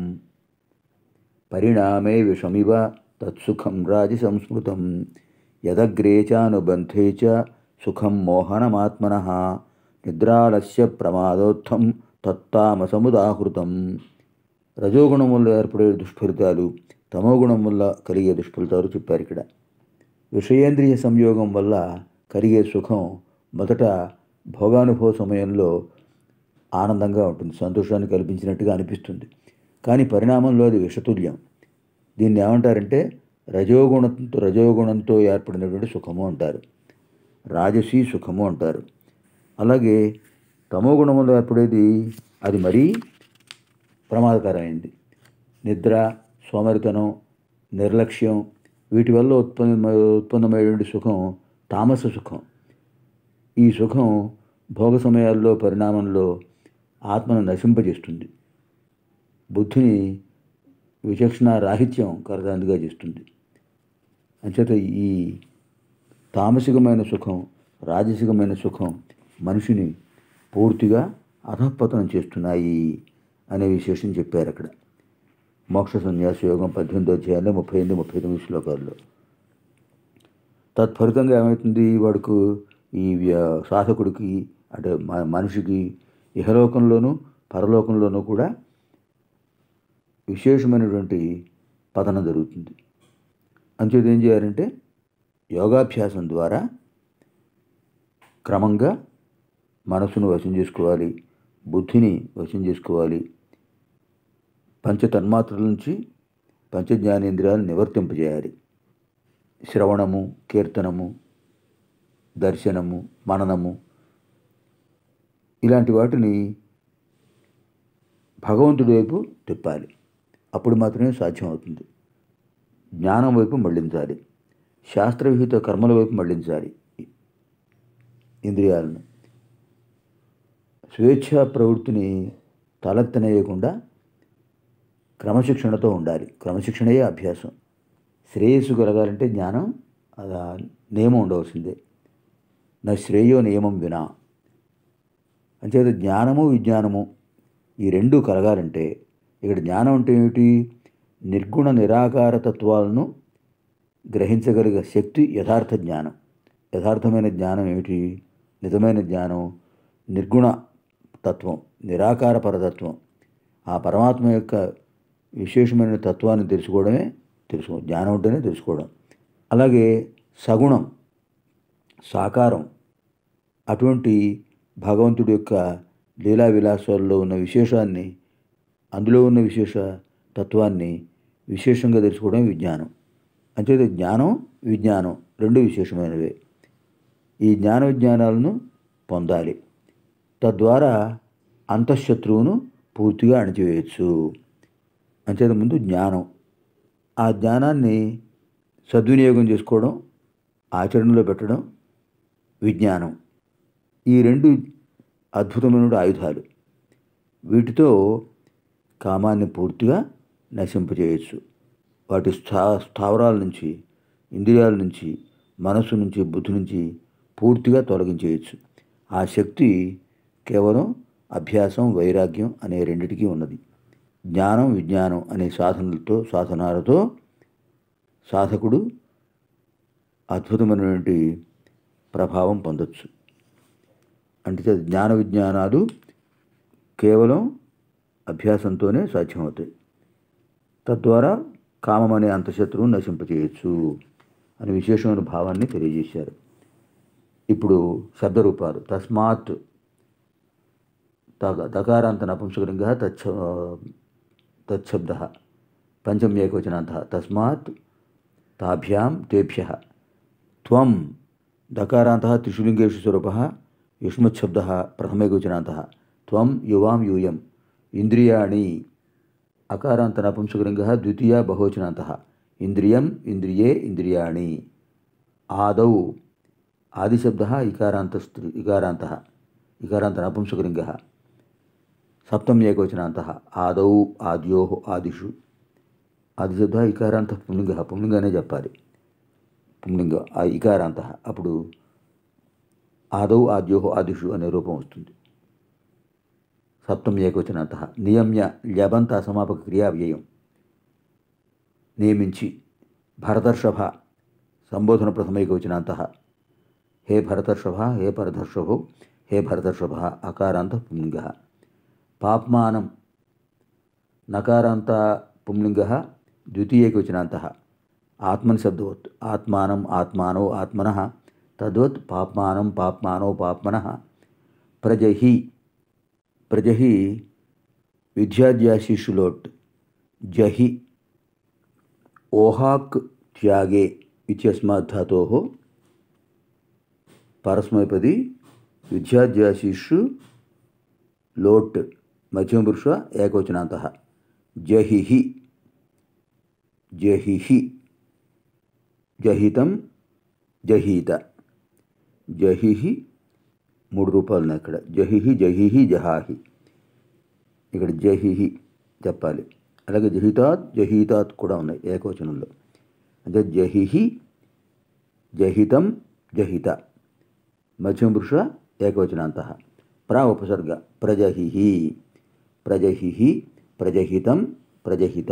పరిణామే విషమివ తత్సుఖం రాజి సంస్మృతం యదగ్రే చానుబంధే చ సుఖం మోహనమాత్మన నిద్రాలస్య ప్రమాదోత్థం తత్తామసముదాహృతం రజోగుణం వల్ల ఏర్పడే దుష్ఫలితాలు తమోగుణం వల్ల కలిగే దుష్ఫలితాలు చెప్పారు ఇక్కడ విషయేంద్రియ సంయోగం వల్ల కలిగే సుఖం మొదట భోగానుభవ సమయంలో ఆనందంగా ఉంటుంది సంతోషాన్ని కల్పించినట్టుగా అనిపిస్తుంది కానీ పరిణామంలో అది విషతుల్యం దీన్ని ఏమంటారంటే రజోగుణంతో రజోగుణంతో ఏర్పడినటువంటి సుఖము అంటారు రాజసీ సుఖము అంటారు అలాగే తమో గుణంలో ఏర్పడేది అది మరీ ప్రమాదకరమైంది నిద్ర సోమరితనం నిర్లక్ష్యం వీటి వల్ల ఉత్పన్న ఉత్పన్నమైనటువంటి సుఖం తామస సుఖం ఈ సుఖం భోగ సమయాల్లో పరిణామంలో ఆత్మను నశింపజేస్తుంది బుద్ధిని విచక్షణ రాహిత్యం కరదాందిగా చేస్తుంది అంచేత ఈ తామసికమైన సుఖం రాజసికమైన సుఖం మనిషిని పూర్తిగా అధపతనం చేస్తున్నాయి అనే విశేషం చెప్పారు అక్కడ మోక్ష సన్యాస యోగం పద్దెనిమిదో అధ్యాయంలో ముప్పై ఎనిమిది ముప్పై తొమ్మిది శ్లోకాల్లో తత్ఫలితంగా ఏమవుతుంది వాడుకు ఈ వ్య- సాధకుడికి అంటే మ- మనిషికి ఇహలోకంలోనూ పరలోకంలోనూ కూడా విశేషమైనటువంటి పతనం జరుగుతుంది అంచేత ఏం చేయాలంటే యోగాభ్యాసం ద్వారా క్రమంగా మనసును వశం చేసుకోవాలి బుద్ధిని వశం చేసుకోవాలి పంచ తన్మాత్రల నుంచి పంచజ్ఞానేంద్రియాలు నివర్తింపజేయాలి శ్రవణము కీర్తనము దర్శనము మననము ఇలాంటి వాటిని భగవంతుడి వైపు తిప్పాలి అప్పుడు మాత్రమే సాధ్యం అవుతుంది జ్ఞానం వైపు మళ్ళించాలి శాస్త్రవిహిత కర్మల వైపు మళ్ళించాలి ఇంద్రియాలను స్వేచ్ఛా ప్రవృత్తిని తలెత్తనేయకుండా క్రమశిక్షణతో ఉండాలి క్రమశిక్షణయే అభ్యాసం శ్రేయస్సు కలగాలంటే జ్ఞానం అది ఆ నియమం ఉండవలసిందే నా శ్రేయో నియమం వినా అంచేత జ్ఞానము విజ్ఞానము ఈ రెండు కలగాలంటే ఇక్కడ జ్ఞానం అంటే ఏమిటి నిర్గుణ నిరాకార తత్వాలను గ్రహించగలిగే శక్తి యథార్థ జ్ఞానం యథార్థమైన జ్ఞానం ఏమిటి నిజమైన జ్ఞానం నిర్గుణ తత్వం నిరాకార పరతత్వం ఆ పరమాత్మ యొక్క విశేషమైన తత్వాన్ని తెలుసుకోవడమే తెలుసుకో జ్ఞానం ఉంటేనే తెలుసుకోవడం అలాగే సగుణం సాకారం అటువంటి భగవంతుడి యొక్క లీలా విలాసాల్లో ఉన్న విశేషాన్ని అందులో ఉన్న విశేష తత్వాన్ని విశేషంగా తెలుసుకోవడం విజ్ఞానం అంచేత జ్ఞానం విజ్ఞానం రెండు విశేషమైనవే ఈ జ్ఞాన విజ్ఞానాలను పొందాలి తద్వారా అంతఃశత్రువును పూర్తిగా అణిచివేయచ్చు అంచేత ముందు జ్ఞానం ఆ జ్ఞానాన్ని సద్వినియోగం చేసుకోవడం ఆచరణలో పెట్టడం విజ్ఞానం ఈ రెండు అద్భుతమైన ఆయుధాలు వీటితో కామాన్ని పూర్తిగా నశింపజేయచ్చు వాటి స్థా స్థావరాల నుంచి ఇంద్రియాల నుంచి మనస్సు నుంచి బుద్ధి నుంచి పూర్తిగా తొలగించేయచ్చు ఆ శక్తి కేవలం అభ్యాసం వైరాగ్యం అనే రెండిటికి ఉన్నది జ్ఞానం విజ్ఞానం అనే సాధనలతో సాధనాలతో సాధకుడు అద్భుతమైనటువంటి ప్రభావం పొందొచ్చు అంటే జ్ఞాన విజ్ఞానాలు కేవలం అభ్యాసంతోనే సాధ్యమవుతాయి తద్వారా కామం అనే అంతశత్రువును నశింపచేయచ్చు అనే విశేషమైన భావాన్ని తెలియజేశారు ఇప్పుడు శబ్దరూపాలు తస్మాత్ తగ దకారాంత నపుంసకలింగ తచ్చ తచ్చబ్ద పంచమ్యేకవచనాంత తస్మాత్ తాభ్యాం తేభ్య త్వం దకారాంత త్రిషులింగేషు స్వరూప యుష్మశబ్ద ప్రథమేకవచనాంత త్వం యువాం యూయం ఇంద్రియాణి అకారాంత నపుంసకలింగ ద్వితీయ బహువచనాంత ఇంద్రియం ఇంద్రియే ఇంద్రియాణి ఆదౌ ఆదిశబ్ద ఇకారాంత స్త్రీ ఇకారాంత ఇకారాంత నపుంసకలింగ సప్తం ఏకవచనాంత ఆదౌ ఆద్యో ఆదిషు ఆదిశబ్ద ఇకారాంత పుంలింగ పుంలింగనే చెప్పాలి పుంలింగ ఆ ఇకారాంత అప్పుడు ఆదౌ ఆద్యో ఆదిషు అనే రూపం వస్తుంది సప్తం ఏకవచనాంత నియమ్య ల్యబంత సమాపక క్రియా వ్యయం నియమించి భరతర్షభ సంబోధన ప్రథమైకవచనాంత హే భరతర్షభ హే పరదర్షభో హే భరతర్షభ అకారాంత పుంలింగ పాప్మానం నకారాంత పుంలింగ ద్వితీయకవచనాంత ఆత్మని శబ్దవత్ ఆత్మానం ఆత్మానో ఆత్మన తద్వత్ పాప్మానం పాప్మానో పాప్మన ప్రజహి ప్రజహి విద్యాద్యాశిషులోట్ జహి ఓహాక్ త్యాగే ఇత్యస్మాత్ ధాతోः పరస్మైపది విద్యాద్యాశిషు లోట్ మధ్యమపురుష ఏకవచనాంత జహిహి జహిహి జహితం జహీత జహిహి మూడు రూపాయలు ఉన్నాయి ఇక్కడ జహిహి జహిహి జహాహి ఇక్కడ జహిహి చెప్పాలి అలాగే జహితాత్ జహీతాత్ కూడా ఉన్నాయి ఏకవచనంలో అంటే జహిహి జహితం జహిత మధ్యమపురుష ఏకవచనాంత ప్రా ఉపసర్గ ప్రజహిహి ప్రజహిహి ప్రజహితం ప్రజహిత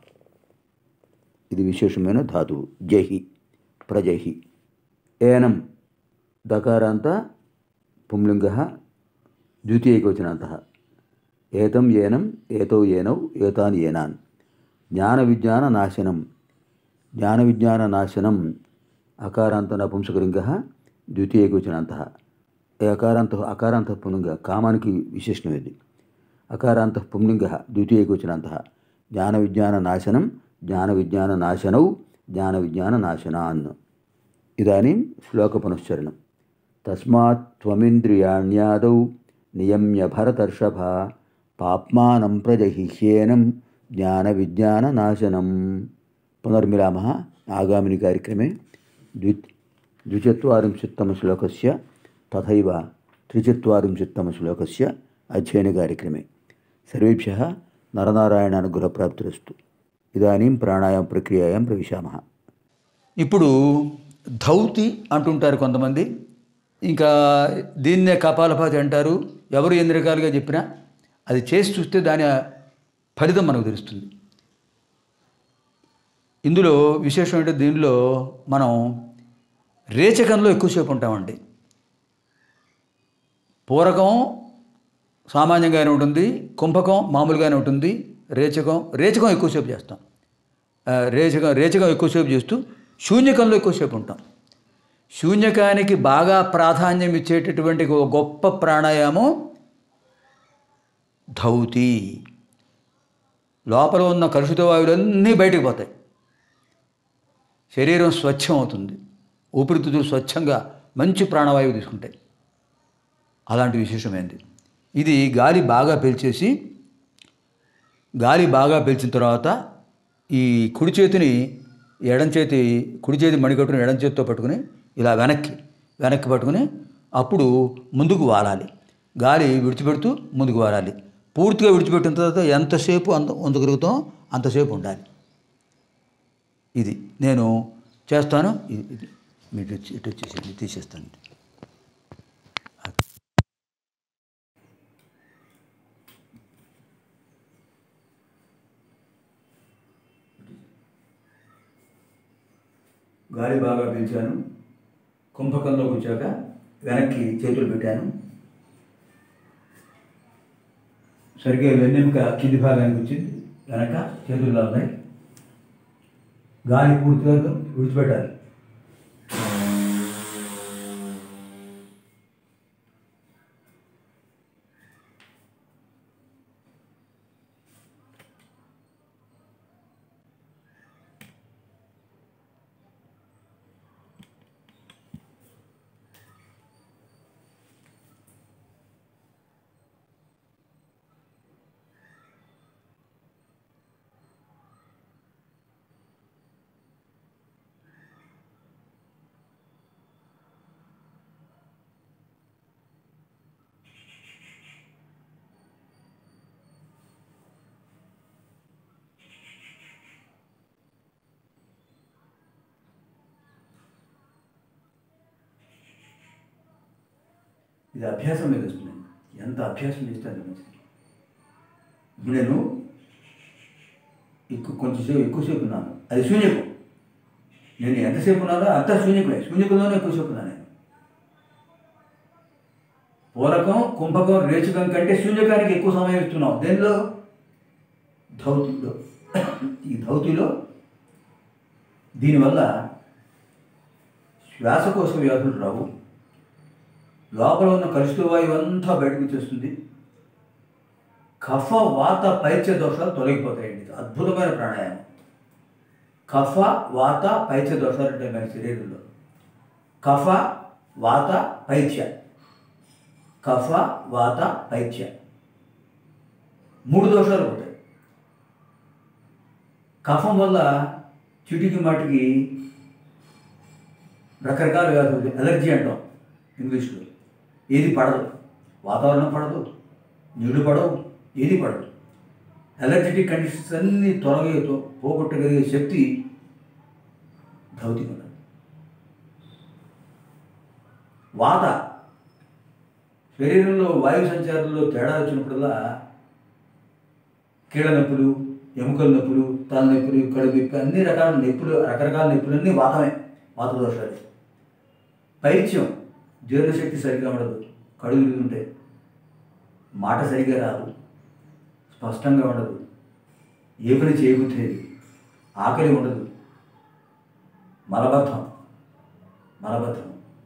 ఇది విశేషమైన ధాతువు జహి ప్రజహి ఏనం దకారాంత పుంలింగ ద్వితీయకవచనాంత ఏతం ఏనం ఏతో ఏనౌ ఏతాన్ ఏనాన్ జ్ఞాన విజ్ఞాన నాశనం జ్ఞాన విజ్ఞాన నాశనం అకారాంత నపుంసకలింగ ద్వితీయకవచనాంత అకారాంత అకారాంత పుంలింగ కామానికి విశేషణం ఇది అకారాంత పుంలింగ ద్వితీయకవచనాంత జ్ఞాన విజ్ఞాన నాశనం జ్ఞాన విజ్ఞాన నాశనౌ జ్ఞాన విజ్ఞాన నాశనాన్ ఇదానీం శ్లోక పునశ్చరణం తస్మాత్ త్వమింద్రియాణ్యాదౌ నియమ్య భరతర్షభ పాప్మానం ప్రజహిహ్యేనం జ్ఞాన విజ్ఞాన నాశనం పునర్మిలామः ఆగామిని కార్యక్రమే ద్వి द्विचत्वारिंशत्तमश्लोकस्य तथैव त्रिचत्वारिंशत्तमश्लोकस्य अध्ययनकार्यक्रमे सर्वेभ्यः नरनारायणानुग्रहप्राप्तिरस्तु इदानीं प्राणायामप्रक्रियायां प्रविशामः ఇప్పుడు ధౌతి అంటుంటారు కొంతమంది ఇంకా దీన్నే కపాలభాతి అంటారు ఎవరు ఎన్ని రకాలుగా చెప్పినా అది చేసి చూస్తే దాని ఫలితం మనకు తెలుస్తుంది ఇందులో విశేషం అంటే దీనిలో మనం రేచకంలో ఎక్కువసేపు ఉంటామండి పూరకం సామాన్యంగానే ఉంటుంది కుంభకం మామూలుగానే ఉంటుంది రేచకం రేచకం ఎక్కువసేపు చేస్తాం ఆ, రేచకం రేచకం ఎక్కువసేపు చేస్తూ శూన్యకంలో ఎక్కువసేపు ఉంటాం శూన్యకానికి బాగా ప్రాధాన్యం ఇచ్చేటటువంటి ఒక గొప్ప ప్రాణాయామం ధౌతి లోపల ఉన్న కలుషిత వాయువులన్నీ బయటకు పోతాయి శరీరం స్వచ్ఛం అవుతుంది ఊపిరితిత్తులు స్వచ్ఛంగా మంచి ప్రాణవాయువు తీసుకుంటాయి అలాంటి విశేషమైంది ఇది గాలి బాగా పీల్చేసి గాలి బాగా పీల్చిన తర్వాత ఈ కుడి చేతిని ఎడం చేతి కుడి చేతి మణికట్టుని ఎడం చేతితో పట్టుకుని ఇలా వెనక్కి వెనక్కి పట్టుకుని అప్పుడు ముందుకు వాలాలి గాలి విడిచిపెడుతూ ముందుకు వాలాలి పూర్తిగా విడిచిపెట్టిన తర్వాత ఎంతసేపు అంత ఉండగలుగుతాం అంతసేపు ఉండాలి ఇది నేను చేస్తాను ఇది ఇది మీరు ఇటు ఇటు వచ్చేసి తీసేస్తాను గాలి బాగా పీల్చాను కుంభకంలోకి వచ్చాక వెనక్కి చేతులు పెట్టాను సరిగ్గా వెన్నెముక కింది భాగానికి వచ్చింది వెనక చేతుల్లో ఉన్నాయి గాలి పూర్తిగా విడిచిపెట్టాలి ఇది అభ్యాసం మీద వస్తుంది ఎంత అభ్యాసం చేస్తే అంత మంచిది ఇప్పుడు నేను ఎక్కువ కొంచెంసేపు ఎక్కువసేపు ఉన్నాను అది శూన్యకం నేను ఎంతసేపు ఉన్నానో అంత శూన్యకమే శూన్యకంలోనే ఎక్కువసేపు ఉన్నాను నేను పూరకం కుంభకం రేచకం కంటే శూన్యకానికి ఎక్కువ సమయం ఇస్తున్నాం దేనిలో ధౌతిలో ఈ ధౌతిలో దీనివల్ల శ్వాసకోశ వ్యాధులు రావు లోపల ఉన్న కలుషిత వాయువు అంతా బయటకు వచ్చేస్తుంది కఫ వాత పైత్య దోషాలు తొలగిపోతాయండి ఇది అద్భుతమైన ప్రాణాయామం కఫ వాత పైత్య దోషాలు ఉంటాయి మన శరీరంలో కఫ వాత పైత్య కఫ వాత పైత్య మూడు దోషాలు ఉంటాయి కఫం వల్ల చిటికి మాటికి రకరకాల వ్యాధులు ఎలర్జీ అంటాం ఇంగ్లీష్లో ఏది పడదు వాతావరణం పడదు నీళ్లు పడవు ఏది పడదు ఎలర్జెటిక్ కండిషన్స్ అన్నీ తొలగేతో పోగొట్టగలిగే శక్తి భౌతిక ఉన్నది వాత శరీరంలో వాయు సంచారంలో తేడా వచ్చినప్పుడల్లా కీళ్ళ నొప్పులు ఎముకల నొప్పులు తల నొప్పులు కడుపు నొప్పి అన్ని రకాల నొప్పులు రకరకాల నొప్పులన్నీ వాతమే వాత దోషాలు పైత్యం జీర్ణశక్తి సరిగ్గా ఉండదు కడుగు ఉంటాయి మాట సరిగ్గా రాదు స్పష్టంగా ఉండదు ఏ పని చేయబుద్ధేది ఆకలి ఉండదు మలబద్ధం మలబద్ధం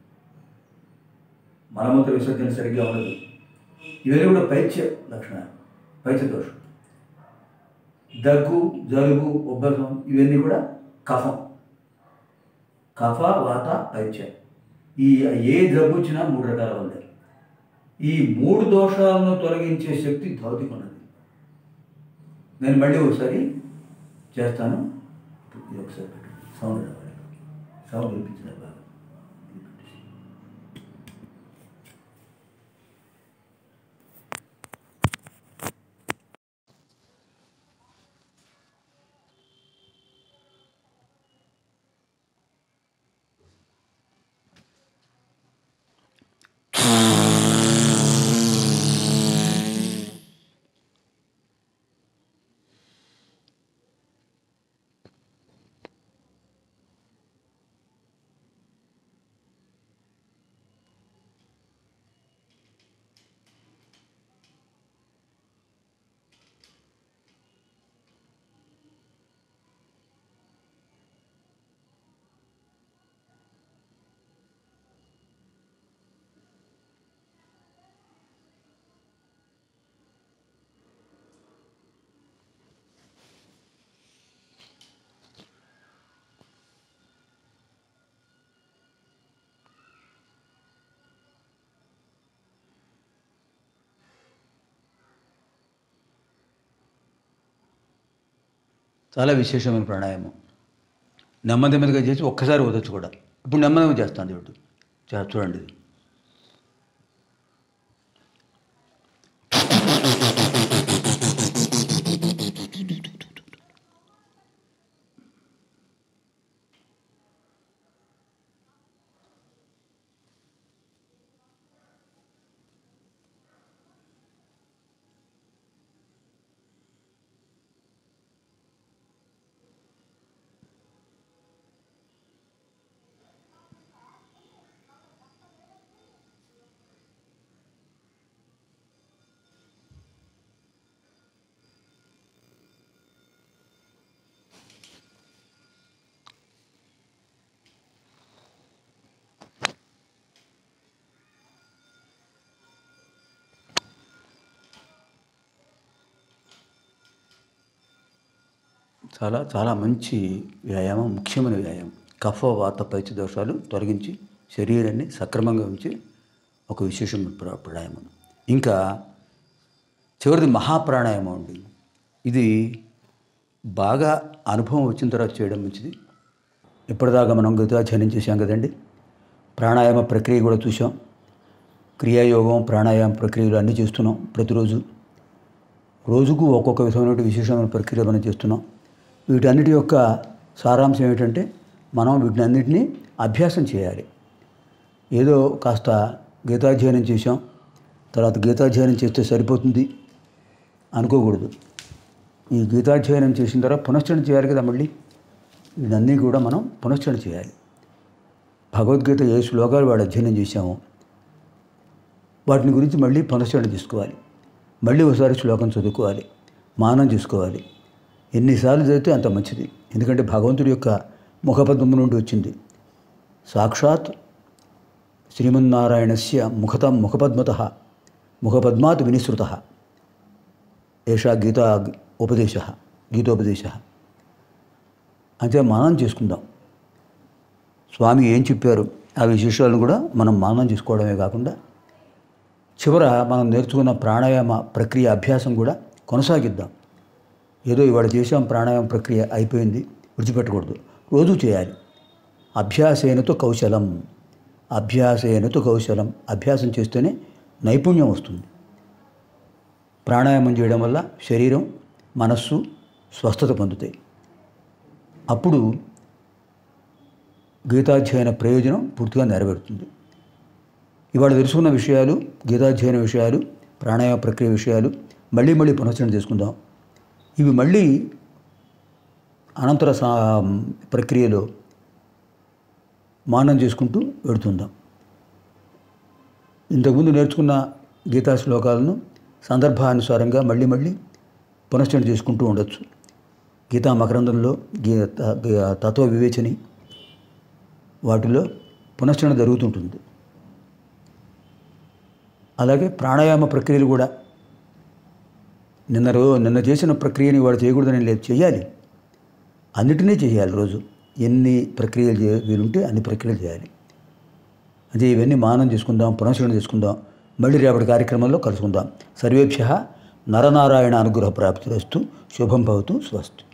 మలమూత్ర విసర్జన సరిగ్గా ఉండదు ఇవన్నీ కూడా పైత్య లక్షణాలు పైత్య దోషం దగ్గు జలుబు ఉబ్బసం ఇవన్నీ కూడా కఫం కఫ వాత పైత్య ఈ ఏ జబ్బు వచ్చినా మూడు రకాల ఉన్నాయి ఈ మూడు దోషాలను తొలగించే శక్తి భౌతిక ఉన్నది నేను మళ్ళీ ఒకసారి చేస్తాను ఇది ఒకసారి పెట్టు. సౌండ్ రావాలి సౌండ్ వినిపించలేదు బాగా ఇది పెట్టేసి. చాలా విశేషమైన ప్రాణాయామం నెమ్మది నెమ్మదిగా చేసి ఒక్కసారి వదచ్చు కూడా ఇప్పుడు నెమ్మదిగా చేస్తాను చూడు చే- చూడండి ఇది. చాలా చాలా మంచి వ్యాయామం ముఖ్యమైన వ్యాయామం కఫ వాత పైత్య దోషాలు తొలగించి శరీరాన్ని సక్రమంగా ఉంచి ఒక విశేషమైన ప్రా- ప్రాణాయామం ఇంకా చివరిది మహాప్రాణాయామం అండి ఇది బాగా అనుభవం వచ్చిన తర్వాత చేయడం మంచిది ఇప్పటిదాకా మనం గతాధ్యయనం చేశాం కదండి ప్రాణాయామ ప్రక్రియ కూడా చూసాం క్రియాయోగం ప్రాణాయామ ప్రక్రియలు అన్నీ చేస్తున్నాం ప్రతిరోజు రోజుకు ఒక్కొక్క విధమైన విశేషమైన ప్రక్రియ మనం చేస్తున్నాం వీటన్నిటి యొక్క సారాంశం ఏమిటంటే మనం వీటిని అన్నిటినీ అభ్యాసం చేయాలి ఏదో కాస్త గీతాధ్యయనం చేసాం తర్వాత గీతాధ్యయనం చేస్తే సరిపోతుంది అనుకోకూడదు ఈ గీతాధ్యయనం చేసిన తర్వాత పునశ్చరణ చేయాలి కదా మళ్ళీ వీటన్నీ కూడా మనం పునశ్చరణ చేయాలి భగవద్గీత ఏ శ్లోకాలు వాడు అధ్యయనం చేశామో వాటిని గురించి మళ్ళీ పునశ్చరణ చేసుకోవాలి మళ్ళీ ఒకసారి శ్లోకం చదువుకోవాలి మానం చేసుకోవాలి ఎన్నిసార్లు చదివితే అంత మంచిది ఎందుకంటే భగవంతుడి యొక్క ముఖపద్మం నుండి వచ్చింది సాక్షాత్ శ్రీమన్నారాయణస్య ముఖత ముఖపద్మత ముఖపద్మాత్ వినిసృత ఏషా గీతా ఉపదేశ గీతోపదేశ అంటే మానం చేసుకుందాం స్వామి ఏం చెప్పారు ఆ విశేషాలను కూడా మనం మానం చేసుకోవడమే కాకుండా చివర మనం నేర్చుకున్న ప్రాణాయామ ప్రక్రియ అభ్యాసం కూడా కొనసాగిద్దాం ఏదో ఇవాళ చేసాం ప్రాణాయామ ప్రక్రియ అయిపోయింది విడిచిపెట్టకూడదు రోజు చేయాలి అభ్యాసేనతో కౌశలం అభ్యాసేనతో కౌశలం అభ్యాసం చేస్తేనే నైపుణ్యం వస్తుంది ప్రాణాయామం చేయడం వల్ల శరీరం మనస్సు స్వస్థత పొందుతాయి అప్పుడు గీతాధ్యయన ప్రయోజనం పూర్తిగా నెరవేరుతుంది ఇవాళ తెలుసుకున్న విషయాలు గీతాధ్యయన విషయాలు ప్రాణాయామ ప్రక్రియ విషయాలు మళ్ళీ మళ్ళీ పునశ్చరణ చేసుకుందాం ఇవి మళ్ళీ అనంతర సా ప్రక్రియలో మానం చేసుకుంటూ వెడుతుందాం ఇంతకుముందు నేర్చుకున్న గీతా శ్లోకాలను సందర్భానుసారంగా మళ్ళీ మళ్ళీ పునశ్చరణ చేసుకుంటూ ఉండొచ్చు గీతా మకరందంలో గీ త- తత్వ వివేచని వాటిలో పునశ్చరణ జరుగుతుంటుంది అలాగే ప్రాణాయామ ప్రక్రియలు కూడా నిన్న రో నిన్న చేసిన ప్రక్రియని వాడు చేయకూడదని లేదు చేయాలి అన్నిటినీ చేయాలి రోజు ఎన్ని ప్రక్రియలు చే వీలుంటే అన్ని ప్రక్రియలు చేయాలి అంటే ఇవన్నీ మానం చేసుకుందాం పునశ్చరణ చేసుకుందాం మళ్ళీ రేపటి కార్యక్రమంలో కలుసుకుందాం సర్వేభ్య నరనారాయణ అనుగ్రహ ప్రాప్తిరస్తు శుభం భవతు స్వస్తి